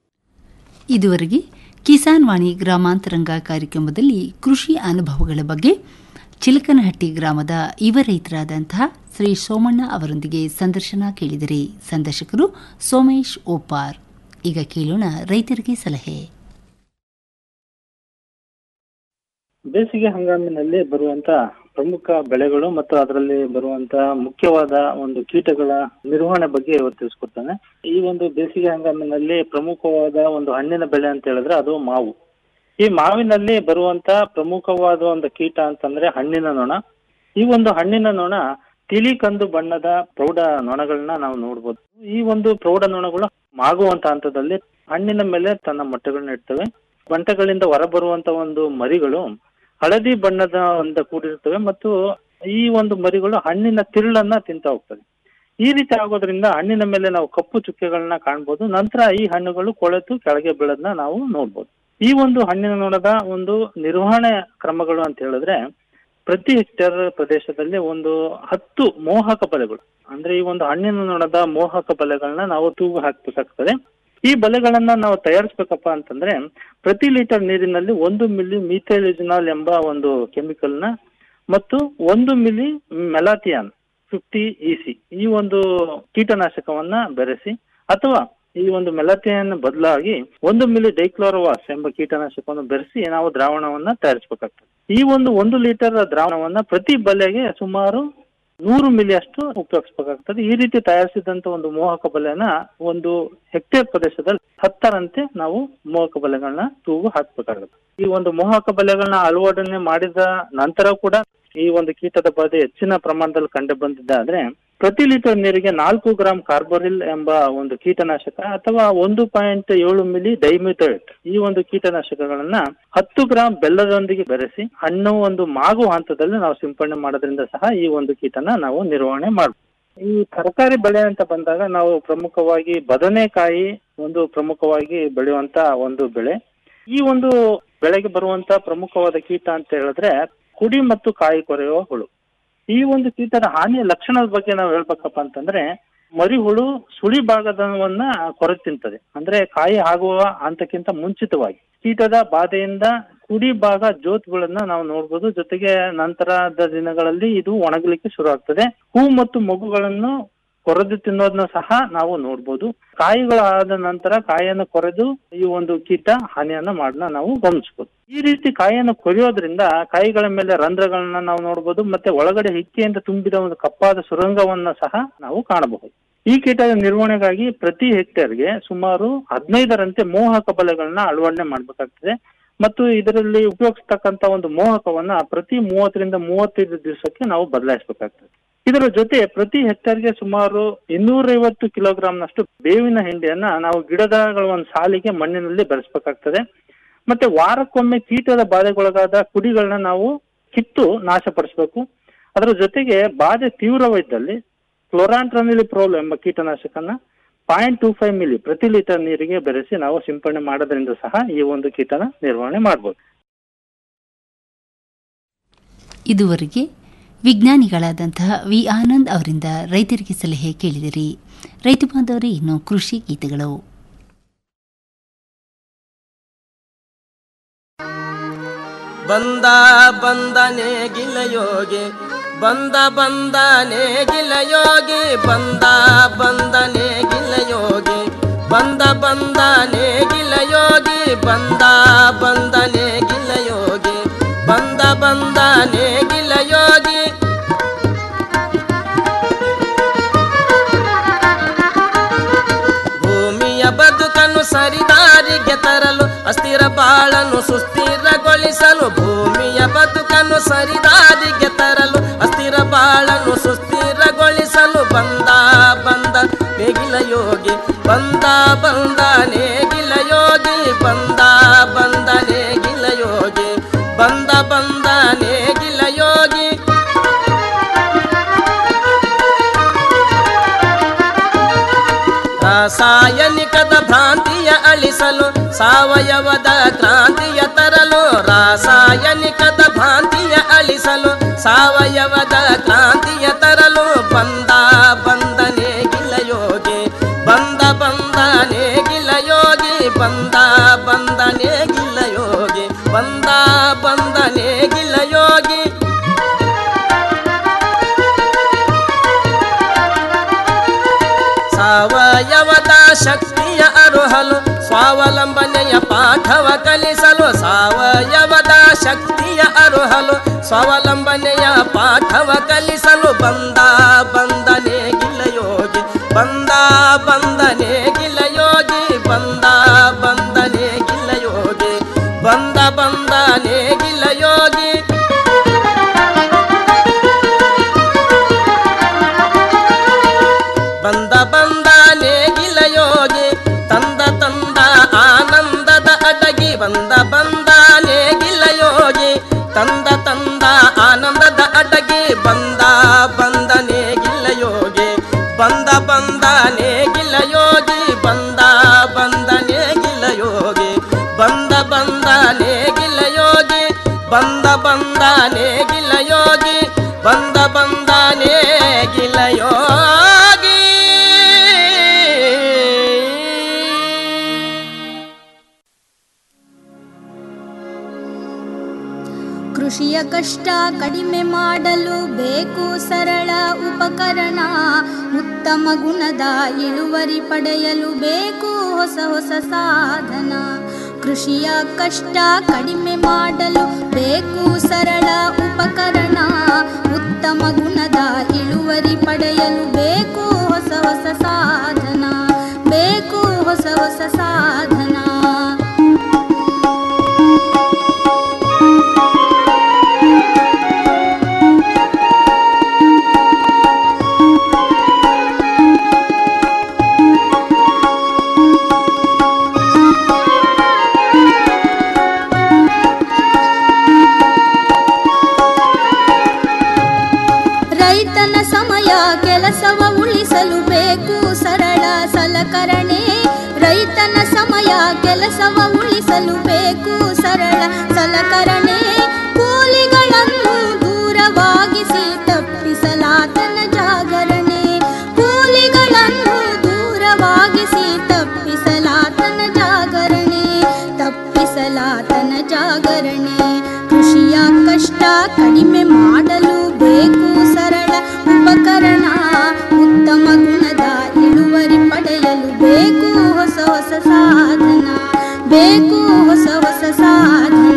ಇದುವರೆಗೆ ಕಿಸಾನ್ ವಾಣಿ ಗ್ರಾಮಾಂತರಂಗ ಕಾರ್ಯಕ್ರಮದಲ್ಲಿ ಕೃಷಿ ಅನುಭವಗಳ ಬಗ್ಗೆ ಚಿಲಕನಹಟ್ಟಿ ಗ್ರಾಮದ ಯುವ ರೈತರಾದಂತಹ ಶ್ರೀ ಸೋಮಣ್ಣ ಅವರೊಂದಿಗೆ ಸಂದರ್ಶನ ಕೇಳಿದರೆ ಸಂದರ್ಶಕರು ಸೋಮೇಶ್ ಓಪಾರ್ ಈಗ ಕೇಳೋಣ ರೈತರಿಗೆ ಸಲಹೆ ಬೇಸಿಗೆ ಹಂಗಾಮಿನಲ್ಲಿ ಬರುವಂತ ಪ್ರಮುಖ ಬೆಳೆಗಳು ಮತ್ತು ಅದರಲ್ಲಿ ಬರುವಂತ ಮುಖ್ಯವಾದ ಒಂದು ಕೀಟಗಳ ನಿರ್ವಹಣೆ ಬಗ್ಗೆ ಇವತ್ತು ತಿಳಿಸ್ಕೊಡ್ತಾನೆ ಈ ಒಂದು ಬೇಸಿಗೆ ಹಂಗಾಮಿನಲ್ಲಿ ಪ್ರಮುಖವಾದ ಒಂದು ಹಣ್ಣಿನ ಬೆಳೆ ಅಂತ ಹೇಳಿದ್ರೆ ಅದು ಮಾವು ಈ ಮಾವಿನಲ್ಲಿ ಬರುವಂತ ಪ್ರಮುಖವಾದ ಒಂದು ಕೀಟ ಅಂತಂದ್ರೆ ಹಣ್ಣಿನ ನೊಣ ಈ ಒಂದು ಹಣ್ಣಿನ ನೊಣ ತಿಳಿ ಕಂದು ಬಣ್ಣದ ಪ್ರೌಢ ನೊಣಗಳನ್ನ ನಾವು ನೋಡ್ಬೋದು ಈ ಒಂದು ಪ್ರೌಢ ನೊಣಗಳು ಮಾಗುವಂತ ಹಂತದಲ್ಲಿ ಹಣ್ಣಿನ ಮೇಲೆ ತನ್ನ ಮೊಟ್ಟೆಗಳನ್ನ ಇಡ್ತವೆ ಬಂಟಗಳಿಂದ ಹೊರಬರುವಂತ ಒಂದು ಮರಿಗಳು ಹಳದಿ ಬಣ್ಣದ ಒಂದು ಕೂಡಿರ್ತವೆ ಮತ್ತು ಈ ಒಂದು ಮರಿಗಳು ಹಣ್ಣಿನ ತಿರುಳನ್ನ ತಿಂತ ಹೋಗ್ತವೆ ಈ ರೀತಿ ಆಗೋದ್ರಿಂದ ಹಣ್ಣಿನ ಮೇಲೆ ನಾವು ಕಪ್ಪು ಚುಕ್ಕೆಗಳನ್ನ ಕಾಣ್ಬೋದು ನಂತರ ಈ ಹಣ್ಣುಗಳು ಕೊಳೆತು ಕೆಳಗೆ ಬೀಳೋದನ್ನ ನಾವು ನೋಡ್ಬೋದು ಈ ಒಂದು ಹಣ್ಣಿನ ನೊಣದ ಒಂದು ನಿರ್ವಹಣೆ ಕ್ರಮಗಳು ಅಂತ ಹೇಳಿದ್ರೆ ಪ್ರತಿ ಹೆಕ್ಟೇರ್ ಪ್ರದೇಶದಲ್ಲಿ ಒಂದು ಹತ್ತು ಮೋಹಕ ಬಲೆಗಳು ಅಂದ್ರೆ ಈ ಒಂದು ಹಣ್ಣಿನ ನೊಣದ ಮೋಹಕ ಬಲೆಗಳನ್ನ ನಾವು ತೂಗು ಹಾಕ್ಬೇಕಾಗ್ತದೆ ಈ ಬಲೆಗಳನ್ನ ನಾವು ತಯಾರಿಸ್ಬೇಕಪ್ಪ ಅಂತಂದ್ರೆ ಪ್ರತಿ ಲೀಟರ್ ನೀರಿನಲ್ಲಿ ಒಂದು ಮಿಲಿ ಮೀಥೈಲಿಜಿನಾಲ್ ಎಂಬ ಒಂದು ಕೆಮಿಕಲ್ ನ ಮತ್ತು ಒಂದು ಮಿಲಿ ಮೆಲಾಥಿಯಾನ್ ಫಿಫ್ಟಿ ಇಸಿ ಈ ಒಂದು ಕೀಟನಾಶಕವನ್ನ ಬೆರೆಸಿ ಅಥವಾ ಈ ಒಂದು ಮೆಲಾಥಿಯನ್ ಬದಲಾಗಿ ಒಂದು ಮಿಲಿ ಡೈಕ್ಲೋರೋವಾಸ್ ಎಂಬ ಕೀಟನಾಶಕವನ್ನು ಬೆರೆಸಿ ನಾವು ದ್ರಾವಣವನ್ನ ತಯಾರಿಸಬೇಕಾಗ್ತದೆ ಈ ಒಂದು ಒಂದು ಲೀಟರ್ ದ್ರಾವಣವನ್ನ ಪ್ರತಿ ಬಲೆಗೆ ಸುಮಾರು ನೂರು ಮಿಲಿ ಅಷ್ಟು ಉಪಯೋಗಿಸಬೇಕಾಗ್ತದೆ ಈ ರೀತಿ ತಯಾರಿಸಿದಂತ ಒಂದು ಮೋಹಕ ಬಲೆನ ಒಂದು ಹೆಕ್ಟೇರ್ ಪ್ರದೇಶದಲ್ಲಿ ಹತ್ತರಂತೆ ನಾವು ಮೋಹಕ ಬಲೆಗಳನ್ನ ತೂಗು ಹಾಕ್ಬೇಕಾಗುತ್ತೆ ಈ ಒಂದು ಮೋಹಕ ಬಲೆಗಳನ್ನ ಅಳವಡನೆ ಮಾಡಿದ ನಂತರ ಕೂಡ ಈ ಒಂದು ಕೀಟದ ಬಾಧೆ ಹೆಚ್ಚಿನ ಪ್ರಮಾಣದಲ್ಲಿ ಕಂಡು ಬಂದಿದ್ದಾದ್ರೆ ಪ್ರತಿ ಲೀಟರ್ ನೀರಿಗೆ ನಾಲ್ಕು ಗ್ರಾಂ ಕಾರ್ಬೋರಿಲ್ ಎಂಬ ಒಂದು ಕೀಟನಾಶಕ ಅಥವಾ ಒಂದು ಪಾಯಿಂಟ್ ಏಳು ಮಿಲಿ ಡೈಮಿಥೇಟ್ ಈ ಒಂದು ಕೀಟನಾಶಕಗಳನ್ನ ಹತ್ತು ಗ್ರಾಂ ಬೆಲ್ಲದೊಂದಿಗೆ ಬೆರೆಸಿ ಹಣ್ಣು ಒಂದು ಮಾಗು ಹಂತದಲ್ಲಿ ನಾವು ಸಿಂಪಡಣೆ ಮಾಡೋದ್ರಿಂದ ಸಹ ಈ ಒಂದು ಕೀಟನ ನಾವು ನಿರ್ವಹಣೆ ಮಾಡಬಹುದು ಈ ತರಕಾರಿ ಬೆಳೆ ಅಂತ ಬಂದಾಗ ನಾವು ಪ್ರಮುಖವಾಗಿ ಬದನೆಕಾಯಿ ಒಂದು ಪ್ರಮುಖವಾಗಿ ಬೆಳೆಯುವಂತ ಒಂದು ಬೆಳೆ ಈ ಒಂದು ಬೆಳೆಗೆ ಬರುವಂತ ಪ್ರಮುಖವಾದ ಕೀಟ ಅಂತ ಹೇಳಿದ್ರೆ ಕುಡಿ ಮತ್ತು ಕಾಯಿ ಕೊರೆಯುವ ಹುಳು ಈ ಒಂದು ಕೀಟದ ಹಾನಿಯ ಲಕ್ಷಣದ ಬಗ್ಗೆ ನಾವು ಹೇಳ್ಬೇಕಪ್ಪ ಅಂತಂದ್ರೆ ಮರಿ ಹುಳು ಸುಳಿ ಭಾಗದವನ್ನ ಕೊರೆ ತಿಂತದೆ ಅಂದ್ರೆ ಕಾಯಿ ಆಗುವ ಹಂತಕ್ಕಿಂತ ಮುಂಚಿತವಾಗಿ ಕೀಟದ ಬಾಧೆಯಿಂದ ಕುಡಿ ಭಾಗ ಜೋತ್ಗಳನ್ನ ನಾವು ನೋಡ್ಬೋದು ಜೊತೆಗೆ ನಂತರದ ದಿನಗಳಲ್ಲಿ ಇದು ಒಣಗಲಿಕ್ಕೆ ಶುರು ಆಗ್ತದೆ ಹೂ ಮತ್ತು ಮಗುಗಳನ್ನು ಕೊರೆದು ತಿನ್ನೋದನ್ನ ಸಹ ನಾವು ನೋಡ್ಬೋದು ಕಾಯಿಗಳಾದ ನಂತರ ಕಾಯಿಯನ್ನು ಕೊರೆದು ಈ ಒಂದು ಕೀಟ ಹಾನಿಯನ್ನ ಮಾಡೋದನ್ನ ನಾವು ಗಮನಿಸಬಹುದು ಈ ರೀತಿ ಕಾಯಿಯನ್ನು ಕೊರೆಯೋದ್ರಿಂದ ಕಾಯಿಗಳ ಮೇಲೆ ರಂಧ್ರಗಳನ್ನ ನಾವು ನೋಡಬಹುದು ಮತ್ತೆ ಒಳಗಡೆ ಹಿಕ್ಕೆಯಿಂದ ತುಂಬಿದ ಒಂದು ಕಪ್ಪಾದ ಸುರಂಗವನ್ನ ಸಹ ನಾವು ಕಾಣಬಹುದು ಈ ಕೀಟದ ನಿರ್ವಹಣೆಗಾಗಿ ಪ್ರತಿ ಹೆಕ್ಟೇರ್ಗೆ ಸುಮಾರು ಹದಿನೈದರಂತೆ ಮೋಹಕ ಬಲೆಗಳನ್ನ ಅಳವಡನೆ ಮಾಡ್ಬೇಕಾಗ್ತದೆ ಮತ್ತು ಇದರಲ್ಲಿ ಉಪಯೋಗಿಸ್ತಕ್ಕಂತ ಒಂದು ಮೋಹಕವನ್ನ ಪ್ರತಿ ಮೂವತ್ತರಿಂದ ಮೂವತ್ತೈದು ದಿವಸಕ್ಕೆ ನಾವು ಬದಲಾಯಿಸಬೇಕಾಗ್ತದೆ ಇದರ ಜೊತೆ ಪ್ರತಿ ಹೆಕ್ಟೇರ್ಗೆ ಸುಮಾರು ಇನ್ನೂರೈವತ್ತು ಕಿಲೋಗ್ರಾಂನಷ್ಟು ಬೇವಿನ ಹಿಂಡಿಯನ್ನ ನಾವು ಗಿಡಗಳ ಒಂದು ಸಾಲಿಗೆ ಮಣ್ಣಿನಲ್ಲಿ ಬೆರೆಸ್ಬೇಕಾಗ್ತದೆ ಮತ್ತೆ ವಾರಕ್ಕೊಮ್ಮೆ ಕೀಟದ ಬಾಧೆಗೊಳಗಾದ ಕುಡಿಗಳನ್ನ ನಾವು ಕಿತ್ತು ನಾಶಪಡಿಸಬೇಕು ಅದರ ಜೊತೆಗೆ ಬಾಧೆ ತೀವ್ರವಿದ್ದಲ್ಲಿ ಕ್ಲೋರಾಂಟ್ರನಿಲಿ ಪ್ರೋಲ್ ಎಂಬ ಕೀಟನಾಶಕನ ಪಾಯಿಂಟ್ ಟೂ ಫೈವ್ ಮಿಲಿ ಪ್ರತಿ ಲೀಟರ್ ನೀರಿಗೆ ಬೆರೆಸಿ ನಾವು ಸಿಂಪಡಣೆ ಮಾಡೋದ್ರಿಂದ ಸಹ ಈ ಒಂದು ಕೀಟನ ನಿರ್ವಹಣೆ ಮಾಡಬಹುದು ಇದುವರೆಗೆ ವಿಜ್ಞಾನಿಗಳಾದಂತಹ ವಿ ಆನಂದ್ ಅವರಿಂದ ರೈತರಿಗೆ ಸಲಹೆ ಕೇಳಿದಿರಿ ರೈತ ಬಾಂಧವರೇ ಇನ್ನು ಕೃಷಿ ಗೀತೆಗಳು ಬಂದ ಬಂದನೆ ಗಿಲಯೋಗಿ ಬಂದ ಬಂದನೆ ಗಿಲಯೋಗಿ ಬಂದ ಬಂದನೆ ಗಿಲಯೋಗಿ ಬಂದ ಬಂದನೆ ಗಿಲಯೋಗಿ ಬಂದ ಬಂದನೆ ಗಿಲಯೋಗಿ ಬಂದ ಬಂದನೆ ಗಿಲಯೋಗಿ ಭೂಮಿಯ ಬದುಕನ್ನು ಸರಿದಾರಿಗೆ ತರಲು ಅಸ್ಥಿರ ಬಾಳನ್ನು ಸುಸ್ಥಿರಗೊಳಿಸಲು ಭೂಮಿಯ ಬದುಕನ್ನು ಸರಿದಾರಿಗೆ ತರಲು ಅಸ್ಥಿರ ಬಾಳನ್ನು ಸುಸ್ಥಿರಗೊಳಿಸಲು ಬಂದ ಬಂದ ನೇಗಿಲ ಯೋಗಿ ಬಂದ ಬಂದ ನೇಗಿಲ ಯೋಗಿ ಬಂದ ಬಂದ ನೇಗಿಲ ಯೋಗಿ ಬಂದ ಬಂದ ನೇಗಿಲ ಯೋಗಿ ರಾಸಾಯನಿಕದ ಭ್ರಾಂತಿಯ ಅಳಿಸಲು ಸಾವಯವದ ಕ್ರಾಂತಿಯ ತರಲು ರಾಸಾಯನಿಕದ ಭ್ರಾಂತಿಯ ಅಳಿಸಲು ಸಾವಯವದ ಕ್ರಾಂತಿಯ ತರಲು ಬಂದ ಬಂದನೆ ಗಿಲಯೋಗಿ ಬಂದ ಬಂದನೆ ಗಿಲಯೋಗಿ ಬಂದ ಬಂದನೆ ಗಿಲಯೋಗಿ ಬಂದ ಬಂದನೆ ಗಿಲಯೋಗಿ ಸಾವಯವದ ಶಕ್ತಿಯ ಅರುಹಲು ಸ್ವಾವಲಂಬನೆಯ ಪಾಠವ ಕಲಿಸಲು ಸಾವಯವದ ಶಕ್ತಿಯ ಅರುಹಲು ಸ್ವಾವಲಂಬನೆಯ ಪಾಠವ ಕಲಿಸಲು ಬಂದ ಬಂದನೆ ಗಿಲಯೋಗಿ ಬಂದ ಬಂದನೆ ಗಿಲಯೋಗಿ ಬಂದ ಬಂದನೆ ಗಿಲಯೋಗಿ ಬಂದ ಬಂದನೆ ಗಿಲಯೋಗಿ ಬಂದ ಬಂದ ನೇಗಿಲ ಯೋಗಿ ತಂದ ತಂದ ಆನಂದದ ಅಡಗಿ ಬಂದ ಬಂದ ನೇಗಿಲ ಯೋಗಿ ತಂದ ತಂದ ಆನಂದದ ಅಡಗಿ ಬಂದ ಬಂದ ನೇಗಿಲ ಯೋಗಿ ಬಂದ ಬಂದ ನೇಗಿಲ ಯೋಗಿ ಬಂದ ಬಂದ ನೇಗಿಲ ಯೋಗಿ ಬಂದ ಬಂದ ನೇಗಿಲ ಯೋಗಿ ಬಂದ ಬಂದ ನೇಗಿಲ ಯೋಗಿ ಬಂದ ಬಂದ ನೇಗಿಲ ಯೋಗಿ ಕೃಷಿಯ ಕಷ್ಟ ಕಡಿಮೆ ಮಾಡಲು ಬೇಕು ಸರಳ ಉಪಕರಣ ಉತ್ತಮ ಗುಣದ ಇಳುವರಿ ಪಡೆಯಲು ಬೇಕು ಹೊಸ ಹೊಸ ಸಾಧನ ಕೃಷಿಯ ಕಷ್ಟ ಕಡಿಮೆ ಮಾಡಲು ಬೇಕು ಸರಳ ಉಪಕರಣ ಉತ್ತಮ ಗುಣದ ಇಳುವರಿ ಪಡೆಯಲು ಬೇಕು ಹೊಸ ಹೊಸ ಸಾಧನ ಬೇಕು ಹೊಸ ಹೊಸ ಸಾಧನ ರೈತನ ಸಮಯ ಕೆಲಸವ ಉಳಿಸಲು ಬೇಕು ಸರಳ ಸಲಕರಣೆ ರೈತನ ಸಮಯ ಕೆಲಸವ ಉಳಿಸಲು ಬೇಕು ಸರಳ ಸಲಕರಣೆ ಕೂಲಿಗಳನ್ನು ದೂರವಾಗಿಸಿ ತಪ್ಪಿಸಲಾತನ ಜಾಗರಣೆ ಕೂಲಿಗಳನ್ನು ದೂರವಾಗಿಸಿ ತಪ್ಪಿಸಲಾತನ ಜಾಗರಣೆ ತಪ್ಪಿಸಲಾತನ ಜಾಗರಣೆ ಕೃಷಿಯ ಕಷ್ಟ ಕಡಿಮೆ ಮಾಡಲು ಬೇಕು ಸರಳ ಉಪಕರಣ ಉತ್ತಮ ಗುಣದ ಇಳುವರಿ ಪಡೆಯಲು ಬೇಕು ಹೊಸ ಹೊಸ ಸಾಧನ ಬೇಕು ಹೊಸ ಹೊಸ ಸಾಧನ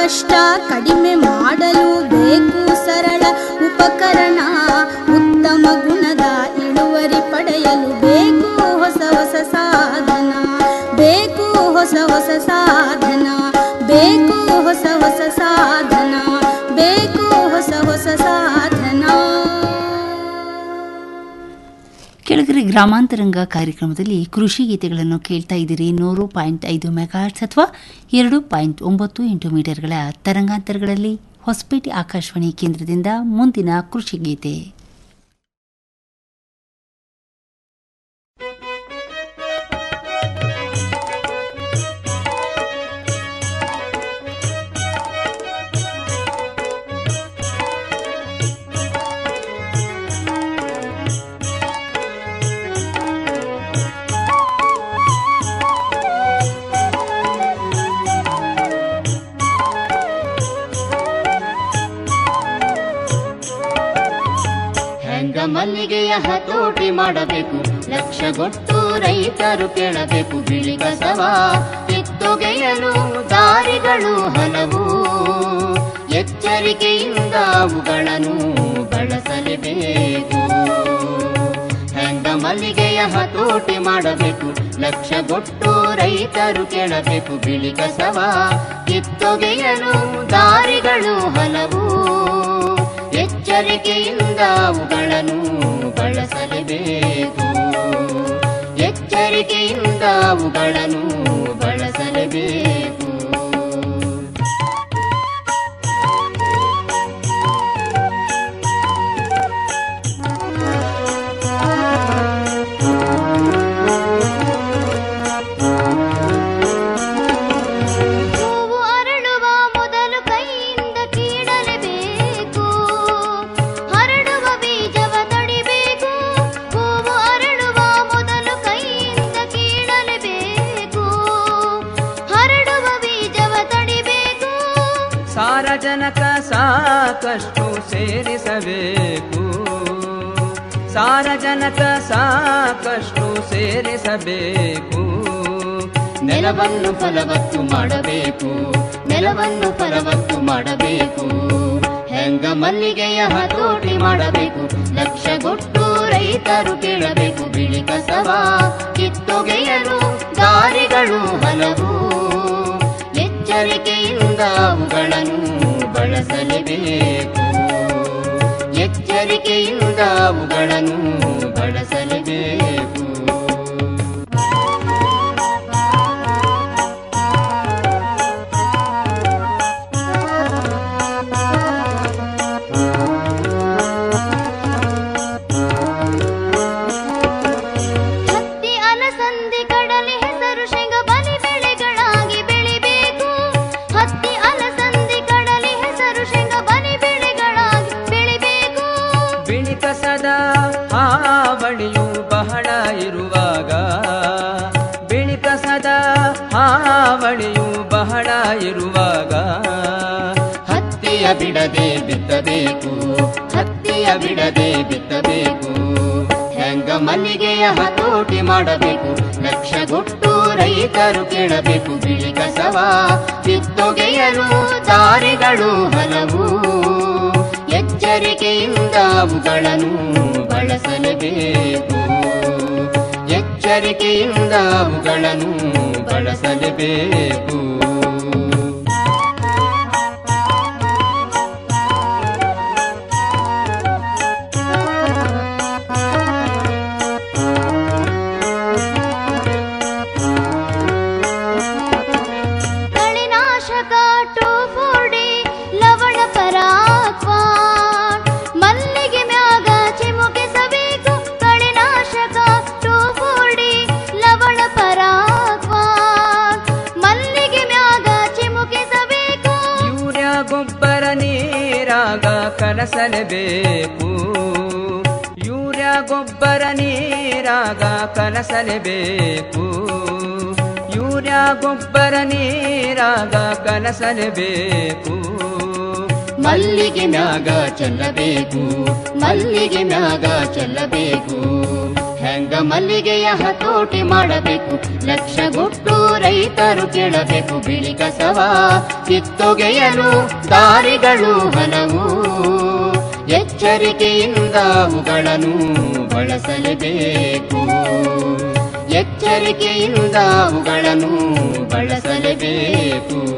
ಕಷ್ಟ ಕಡಿಮೆ ಮಾಡಲು ಬೇಕು ಸರಳ ಉಪಕರಣ ಉತ್ತಮ ಗುಣದ ಇಳುವರಿ ಪಡೆಯಲು ಬೇಕು ಹೊಸ ಹೊಸ ಸಾಧನ ಬೇಕು ಹೊಸ ಹೊಸ ಸಾಧನ ಬೇಕು ಹೊಸ ಹೊಸ ಸಾಧನ ಬೇಕು ಹೊಸ ಹೊಸ ಸಾಧನ ಕೆಳಗರೆ ಗ್ರಾಮಾಂತರಂಗ ಕಾರ್ಯಕ್ರಮದಲ್ಲಿ ಕೃಷಿ ಗೀತೆಗಳನ್ನು ಕೇಳ್ತಾ ಇದ್ದೀರಿ ನೂರು ಪಾಯಿಂಟ್ ಐದು ಮೆಗಾಹರ್ಟ್ಸ್ ಅಥವಾ ಎರಡು ಪಾಯಿಂಟ್ ಒಂಬತ್ತು ಎಂಟು ಮೀಟರ್ಗಳ ತರಂಗಾಂತರಗಳಲ್ಲಿ ಹೊಸಪೇಟೆ ಆಕಾಶವಾಣಿ ಕೇಂದ್ರದಿಂದ ಮುಂದಿನ ಕೃಷಿ ಗೀತೆ ಹೆಂಗ ಮಲ್ಲಿಗೆಯ ಹತೋಟಿ ಮಾಡಬೇಕು ಲಕ್ಷಗೊಟ್ಟು ರೈತರು ಕೇಳಬೇಕು ಬಿಳಿ ಕಸವ ಕಿತ್ತೊಗೆಯಲು ದಾರಿಗಳು ಹಲವು ಎಚ್ಚರಿಕೆಯಿಂದ ಅವುಗಳನ್ನು ಬಳಸಲೇಬೇಕು ಹೆಂಗ ಮಲ್ಲಿಗೆಯ ಹತೋಟಿ ಮಾಡಬೇಕು ಲಕ್ಷಗೊಟ್ಟು ರೈತರು ಕೇಳಬೇಕು ಬಿಳಿ ಕಸವ ಕಿತ್ತೊಗೆಯಲು ದಾರಿಗಳು ಹಲವು ಎಚ್ಚರಿಕೆಯಿಂದ ಅವುಗಳನ್ನು ಬಳಸಲೇಬೇಕು ಎಚ್ಚರಿಕೆಯಿಂದ ಅವುಗಳನ್ನು ಬಳಸಲೇಬೇಕು ಹೂವು ಅರಳುವ ಮೊದಲು ಕೈಯಿಂದ ಕೀಳಲೇಬೇಕು ಹರಡುವ ಬೀಜವ ತಡಿಬೇಕು ಹೂವು ಅರಳುವ ಮೊದಲು ಕೈಯಿಂದ ಕೀಳಲೇಬೇಕು ಹರಡುವ ಬೀಜವ ತಡಿಬೇಕು ಸಾರಜನಕ ಸಾಕಷ್ಟು ಸೇರಿಸಬೇಕು ಸಾರಜನಕ ಸಾಕಷ್ಟು ಸೇರಿಸಬೇಕು ನೆಲವನ್ನು ಫಲವತ್ತು ಮಾಡಬೇಕು ನೆಲವನ್ನು ಫಲವತ್ತು ಮಾಡಬೇಕು ಹೆಂಗ ಮಲ್ಲಿಗೆಯ ಹತೋಟಿ ಮಾಡಬೇಕು ಲಕ್ಷಗೊಟ್ಟು ರೈತರು ಕೇಳಬೇಕು ಬಿಳಿ ಕಸವ ಕಿತ್ತೊಗೆಯಲು ದಾರಿಗಳು ಹಲವು ಎಚ್ಚರಿಕೆಯಿಂದ ಅವುಗಳನ್ನು ಬಳಸಲೇಬೇಕು ಎಚ್ಚರಿಕೆಯಿಂದ ಅವುಗಳನ್ನು ಬಳಸಲೇಬೇಕು ಹತ್ತಿ ಅಲಸಂದಿ ಕಡಲೆ ಹೆಸರು ಶೇಂಗ ಬಲಿ ಬೆಳೆಗಳಾಗಿ ಬೆಳಿಬೇಕು ಹತ್ತಿ ಅಲಸಂದಿ ಕಡಲೆ ಹೆಸರು ಶೇಂಗ ಬಲಿ ಬೆಳೆಗಳಾಗಿ ಬೆಳಿಬೇಕು ಬಿಳಿ ಕಸದ ಹಾವಳಿಯು ಬಹಳ ಇರುವಾಗ ಬಿಳಿ ಕಸದ ಹಾವಳಿಯು ಬಹಳ ಇರುವಾಗ ಹತ್ತಿಯ ಬಿಡದೆ ಬಿತ್ತಬೇಕು ಹತ್ತಿಯ ಬಿಡದೆ ಬಿತ್ತಬೇಕು ಹೆಂಗ ಮಲ್ಲಿಗೆಯ ಹತೋಟಿ ಮಾಡಬೇಕು ಲಕ್ಷಗೊಟ್ಟು ರೈತರು ಕೇಳಬೇಕು ಬಿಳಿ ಕಸವ ಕಿತ್ತೊಗೆಯಲು ದಾರಿಗಳು ಹಲವು ಎಚ್ಚರಿಕೆಯಿಂದ ಅವುಗಳನ್ನು ಬಳಸಲೇಬೇಕು ಎಚ್ಚರಿಕೆಯಿಂದ ಅವುಗಳನ್ನು ಬಳಸಲೇಬೇಕು ಕಳೆನಾಶಕ ಟೋಫೋಡಿ ಲವಣ ಪರಾಕ್ವಾನ್ ಮಲ್ಲಿಗೆ ಮ್ಯಾಗ ಚಿಮುಕಿಸಬೇಕು ಕಳೆನಾಶಕ ಟೋಫೋಡಿ ಲವಣ ಪರಾಕ್ವಾನ್ ಮಲ್ಲಿಗೆ ಮ್ಯಾಗ ಚಿಮುಕಿಸಬೇಕು ಯೂರಿಯಾ ಗೊಬ್ಬರ ನೀರಾಗ ಕಲಸಲೇಬೇಕು ಯೂರಿಯಾ ಗೊಬ್ಬರ ನೀರಾಗ ಕಲಸಲೇಬೇಕು ಯೂರಿಯಾ ಗೊಬ್ಬರ ನೀರಾಗ ಕಲಸಲೇಬೇಕು ಮಲ್ಲಿಗೆ ಮ್ಯಾಗ ಚೆಲ್ಲಬೇಕು ಮಲ್ಲಿಗೆ ಮ್ಯಾಗ ಚೆಲ್ಲಬೇಕು ಹೆಂಗ ಮಲ್ಲಿಗೆಯ ಹತೋಟಿ ಮಾಡಬೇಕು ಲಕ್ಷಗೊಟ್ಟು ರೈತರು ಕೇಳಬೇಕು ಬಿಳಿ ಕಸವ ಕಿತ್ತೊಗೆಯಲು ದಾರಿಗಳು ಹಲವು ಎಚ್ಚರಿಕೆಯಿಂದ ಅವುಗಳನ್ನು ಬಳಸಲೇಬೇಕು ಎಚ್ಚರಿಕೆಯಿಂದ ಅವುಗಳನ್ನು ಬಳಸಲೇಬೇಕು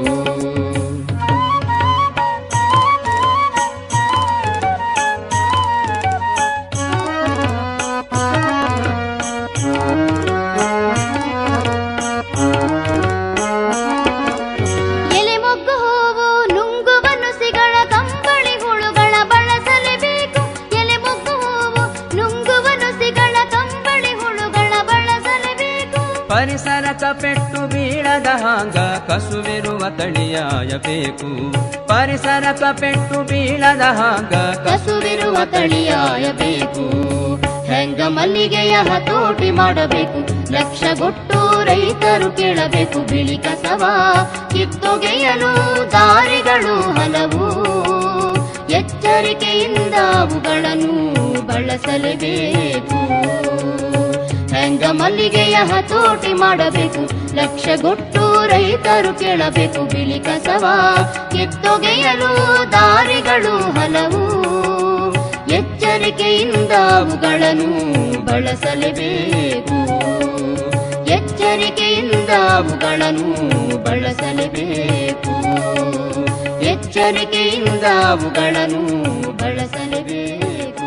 ಎಲೆ ಮೊಗ್ಗು ಹೂವು ನುಂಗುವ ನುಸಿಗಳ ಕಂಬಳಿ ಹುಳುಗಳ ಬಳಸಲೇಬೇಕು ಎಲೆ ಮೊಗ್ಗು ಹೂವು ನುಂಗುವ ನುಸಿಗಳ ಕಂಬಳಿ ಹುಳುಗಳ ಬಳಸಲೇಬೇಕು ಪರಿಸರಕ ಪೆಟ್ಟು ಬೀಳದ ಹಾಂಗ ಕಸುವಿರುವ ತಳಿಯಾಯಬೇಕು ಪರಿಸರಕ ಪೆಟ್ಟು ಬೀಳದ ಹಾಂಗ ಕಸುವಿರುವ ತಳಿಯಾಯಬೇಕು ಹೆಂಗ ಮಲ್ಲಿಗೆಯ ಹತೋಟಿ ಮಾಡಬೇಕು ಲಕ್ಷಗೊಟ್ಟು ರೈತರು ಕೇಳಬೇಕು ಬಿಳಿ ಕಸವ ಕಿತ್ತೊಗೆಯಲು ದಾರಿಗಳು ಹಲವು ಎಚ್ಚರಿಕೆಯಿಂದ ಅವುಗಳನ್ನು ಬಳಸಲೇಬೇಕು ಹೆಂಗ ಮಲ್ಲಿಗೆಯ ಹತೋಟಿ ಮಾಡಬೇಕು ಲಕ್ಷಗೊಟ್ಟು ರೈತರು ಕೇಳಬೇಕು ಬಿಳಿ ಕಸವ ಕಿತ್ತೊಗೆಯಲು ದಾರಿಗಳು ಹಲವು ಎಚ್ಚರಿಕೆಯಿಂದ ಅವುಗಳನ್ನು ಬಳಸಲೇಬೇಕು ಎಚ್ಚರಿಕೆಯಿಂದ ಅವುಗಳನ್ನು ಬಳಸಲೇಬೇಕು ಎಚ್ಚರಿಕೆಯಿಂದ ಅವುಗಳನ್ನು ಬಳಸಲೇಬೇಕು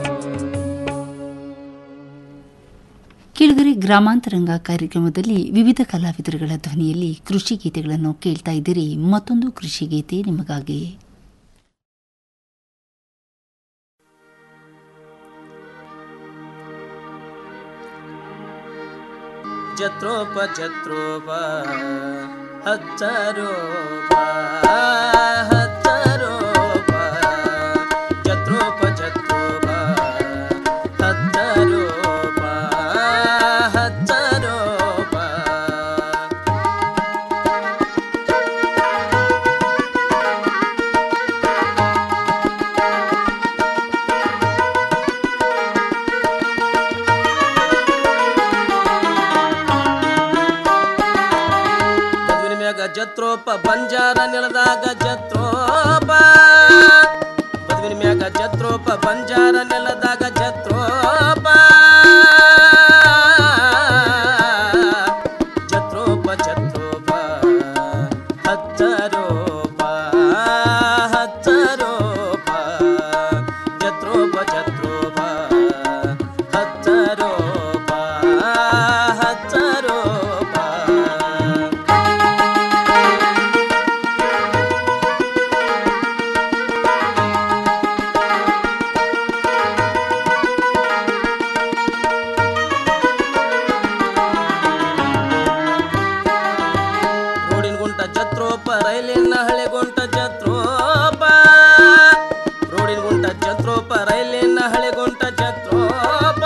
ಕೆಳಗರೆ ಗ್ರಾಮಾಂತರಂಗ ಕಾರ್ಯಕ್ರಮದಲ್ಲಿ ವಿವಿಧ ಕಲಾವಿದರುಗಳ ಧ್ವನಿಯಲ್ಲಿ ಕೃಷಿ ಗೀತೆಗಳನ್ನು ಕೇಳ್ತಾ ಇದ್ದೀರಿ ಮತ್ತೊಂದು ಕೃಷಿ ಗೀತೆ ನಿಮಗಾಗಿ ಜತ್ರೋಪ ಜತ್ರೋಪ ಹಚ್ಚರೋಪ ಹಚ್ಚರೋಪ ಜತ್ರೋಪ ಜತ್ರೋಪ ಹಚ್ಚರೋಪ ಹಚ್ಚರೋಪ ಮದುವಿನ ಮ್ಯಾಗ ಜತ್ರೋಪ ಬಂಜಾರ ನೆಲದಾಗ ಜತ್ರೋಪ ಮದುವಿನ ಮ್ಯಾಗ ಜತ್ರೋಪ ಬಂಜಾರ ನೆಲದಾಗ ಜತ್ರೋಪ ಜತ್ರೋಪ ಜತ್ರೋಪ ಹಚ್ಚರೋಪ ಹಚ್ಚರೋಪ ಜತ್ರೋಪ ಜತ್ರೋಪ ಹಚ್ಚರೋಪ ಹಚ್ಚರೋಪ ರೋಡಿನ ಗುಂಟ ಜತ್ರೋಪ ರೈಲಿನ ಹಳೆ ಗುಂಟ ಜತ್ರೋಪ ರೋಡಿನ ಗುಂಟ ಜತ್ರೋಪ ರೈಲಿನ ಹಳೆ ಗುಂಟ ಜತ್ರೋಪ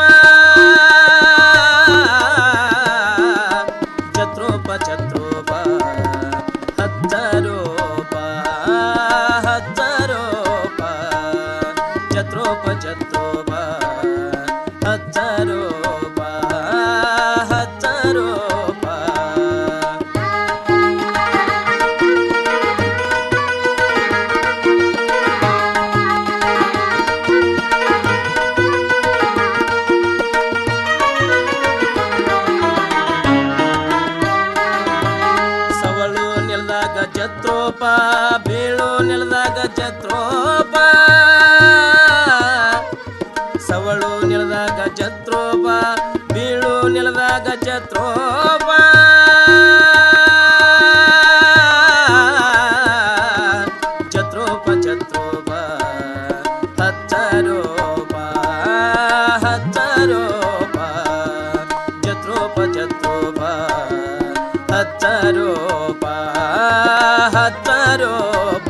ಜತ್ರೋಪ ಜತ್ರೋಪ ಹಚ್ಚರೋಪ ಹಚ್ಚರೋಪ ಜತ್ರೋಪ ಜತ್ರೋಪ ಹಚ್ಚರೋಪ ಹಚ್ಚರೋಪ ಸವಳು ನೆಲದಾಗ ಜತ್ರೋಪ ಬೀಳು ನೆಲದಾಗ ಜತ್ರೋಪ ಸವಳು ನೆಲದಾಗ ಜತ್ರೋಪ ಬೀಳು ನೆಲದಾಗ ಜತ್ರೋಪ ಜತ್ರೋಪ ಜತ್ರೋಪ ಹಚ್ಚರೋಪ ಹಚ್ಚರೋಪ ಜತ್ರೋಪ ಜತ್ರೋಪ ಹಚ್ಚರೋಪ ಹಚ್ಚರೋಪ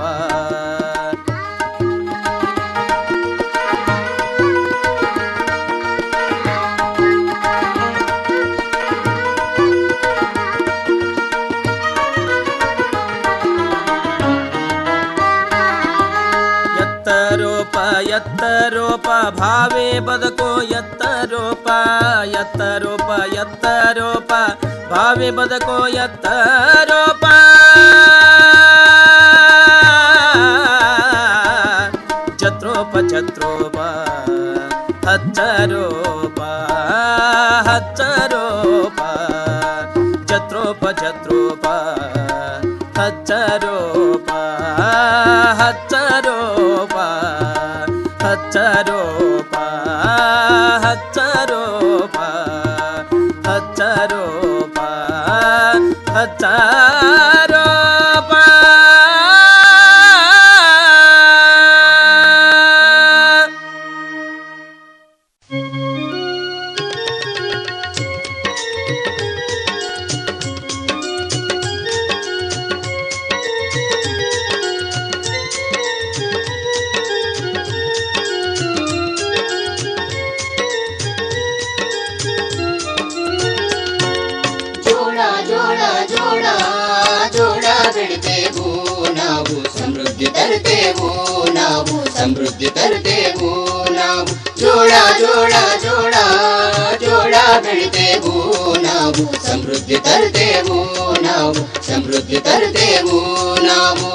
ಎತ್ತರೋಪ ಎತ್ತರೋಪ ಭಾವೇ ಬದುಕೋ ಎತ್ತರೋಪ ರೂಪ ಎತ್ತ ರೂಪ ಎತ್ತ ರೂಪ ಭಾವಿ ಬದುಕೋ ಎತ್ತ ರೂಪ ಛತ್ರೋಪ ಛತ್ರೋಪ ಹಚ್ಚ ರೂಪ ಹಚ್ಚ ರೂಪ ಛತ್ರೋಪ ಛತ್ರೋಪ ಹಚ್ಚ ರೂಪ ಹಚ್ಚ ರೂಪ ಹಚ್ಚ ರೂಪ ಹಚ್ಚ ರೂಪ ಹಚ್ಚ ರೂಪ ಹಚ್ಚ ರೂಪ ಜೋಳ ಜೋಳ ಜೋಳ ಜೋಳ ಬೆಳಿತೇವು ನಾವು ಸಮೃದ್ಧಿ ತರುತ್ತೇವು ನಾವು ಸಮೃದ್ಧಿ ತರುತ್ತೇವು ನಾವು ಜೋಳ ಜೋಳ ಜೋಳ ಜೋಳ ಬೆಳಿತೇವು ನಾವು ಸಮೃದ್ಧಿ ತರುತ್ತೇವು ನಾವು ಸಮೃದ್ಧಿ ತರುತ್ತೇವು ನಾವು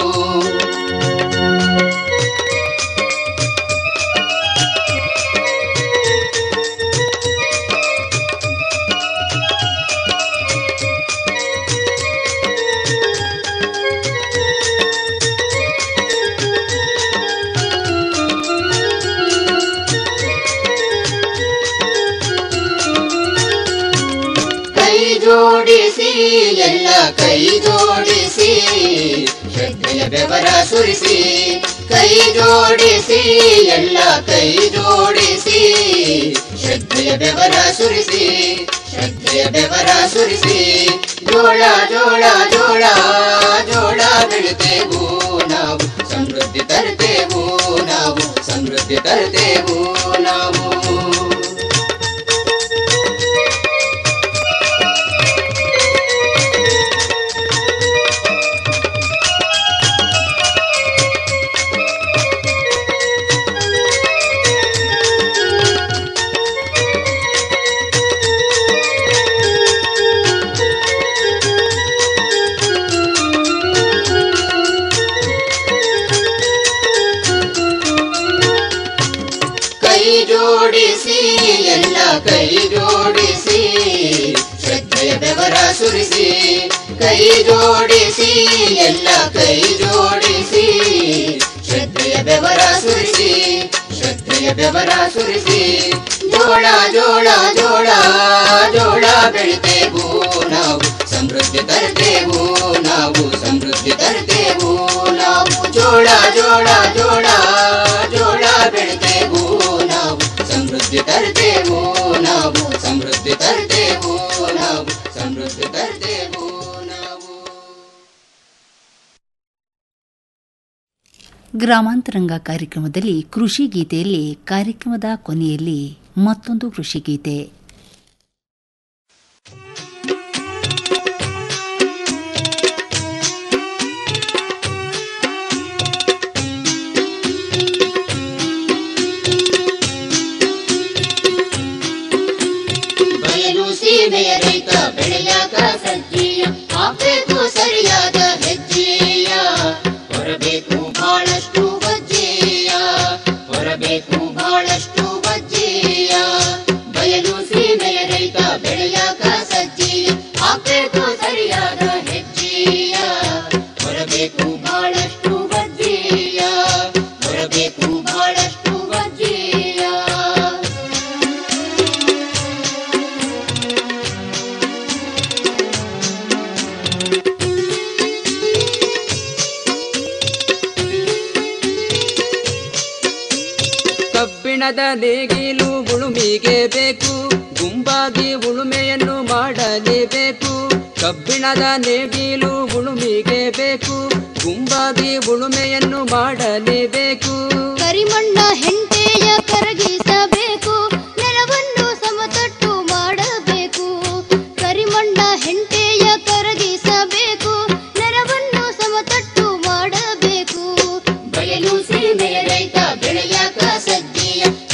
ಕೈ ಜೋಡಿಸಿ ಎಲ್ಲ ಕೈ ಜೋಡಿಸಿ ಶ್ರದ್ಧೆಯ ಬೆವರ ಸುರಿಸಿ ಕೈ ಜೋಡಿಸಿ ಎಲ್ಲ ಕೈ ಜೋಡಿಸಿ ಶ್ರದ್ಧೆಯ ಬೆವರ ಸುರಿಸಿ ಶ್ರದ್ಧೆಯ ಬೆವರ ಸುರಿಸಿ ಜೋಳ ಜೋಳ ಜೋಳ ಜೋಳ ಬೆಳಿತೇವು ನಾವು ಸಮೃದ್ಧಿ ತರುತ್ತೇವು ನಾವು ಸಮೃದ್ಧಿ ತರುತ್ತೇವು ನಾವು ಕೈ ಜೋಡಿಸಿ ಎಲ್ಲ ಕೈ ಜೋಡಿಸಿ ಶ್ರದ್ಧೆಯ ಬೆವರ ಸುರಿಸಿ ಕೈ ಜೋಡಿಸಿ ಎಲ್ಲ ಕೈ ಜೋಡಿಸಿ ಶ್ರದ್ಧೆಯ ಬೆವರ ಸುರಿಸಿ ಶ್ರದ್ಧೆಯ ಬೆವರ ಸುರಿಸಿ ಜೋಳ ಜೋಳ ಜೋಳ ಜೋಳ ಬೆಳಿತೇವು ನಾವು ಸಮೃದ್ಧಿ ತರ್ತೇವು ನಾವು ಸಮೃದ್ಧಿ ತರ್ತೇವು ನಾವು ಜೋಳ ಜೋಳ ಜೋಳ ಜೋಳ ಬೆಳಿತೇವು ನಾವು ಸಮೃದ್ಧಿ ತರ್ತೇವು ನಾವು ಸಮೃದ್ಧಿ ತರ್ತೇವು ನಾವು ಸಮೃದ್ಧಿ ತರ್ತೇವು ನಾವು ಗ್ರಾಮಾಂತರಂಗ ಕಾರ್ಯಕ್ರಮದಲ್ಲಿ ಕೃಷಿ ಗೀತೆಯಲ್ಲಿ ಕಾರ್ಯಕ್ರಮದ ಕೊನೆಯಲ್ಲಿ ಮತ್ತೊಂದು ಕೃಷಿ ಗೀತೆ ಬಯಲು ಸೀಮೆಯ ರೈತ ಬೆಳೆಯಾಕ ಸಜ್ಜೀಯ ಹಾಕ್ಬೇಕು ಸರಿಯಾದ ಹೆಜ್ಜೆಯ ಹೊರಬೇಕು ಬಹಳಷ್ಟು ವಜ್ಜೆಯ ಹೊರಬೇಕು ಬಹಳಷ್ಟು ವಜ್ಜೆಯ ಬಯಲು ಸೀಮೆಯ ರೈತ ಬೆಳೆಯಾಕ ಸಜ್ಜೀಯ ಹಾಕ್ಬೇಕು ಸರಿಯಾದ ಹೆಜ್ಜೆಯ ಹೊರಬೇಕು ಬಹಳಷ್ಟು ವಜ್ಜೆಯ ಹೊರಬೇಕು ಬಹಳಷ್ಟು ವಜ್ಜೆಯ ಕಬ್ಬಿಣದ ನೇಗಿಲು ಉಳುಮಿಗೆ ಬೇಕು ಗುಂಪಾಗಿ ಉಳುಮೆಯನ್ನು ಮಾಡಲೇಬೇಕು ಕಬ್ಬಿಣದ ನೇಗಿಲು ಉಳುಮಿಗೆ ಬೇಕು ಗುಂಪಾಗಿ ಉಳುಮೆಯನ್ನು ಮಾಡಲೇಬೇಕು ಕರಿಮಣ್ಣ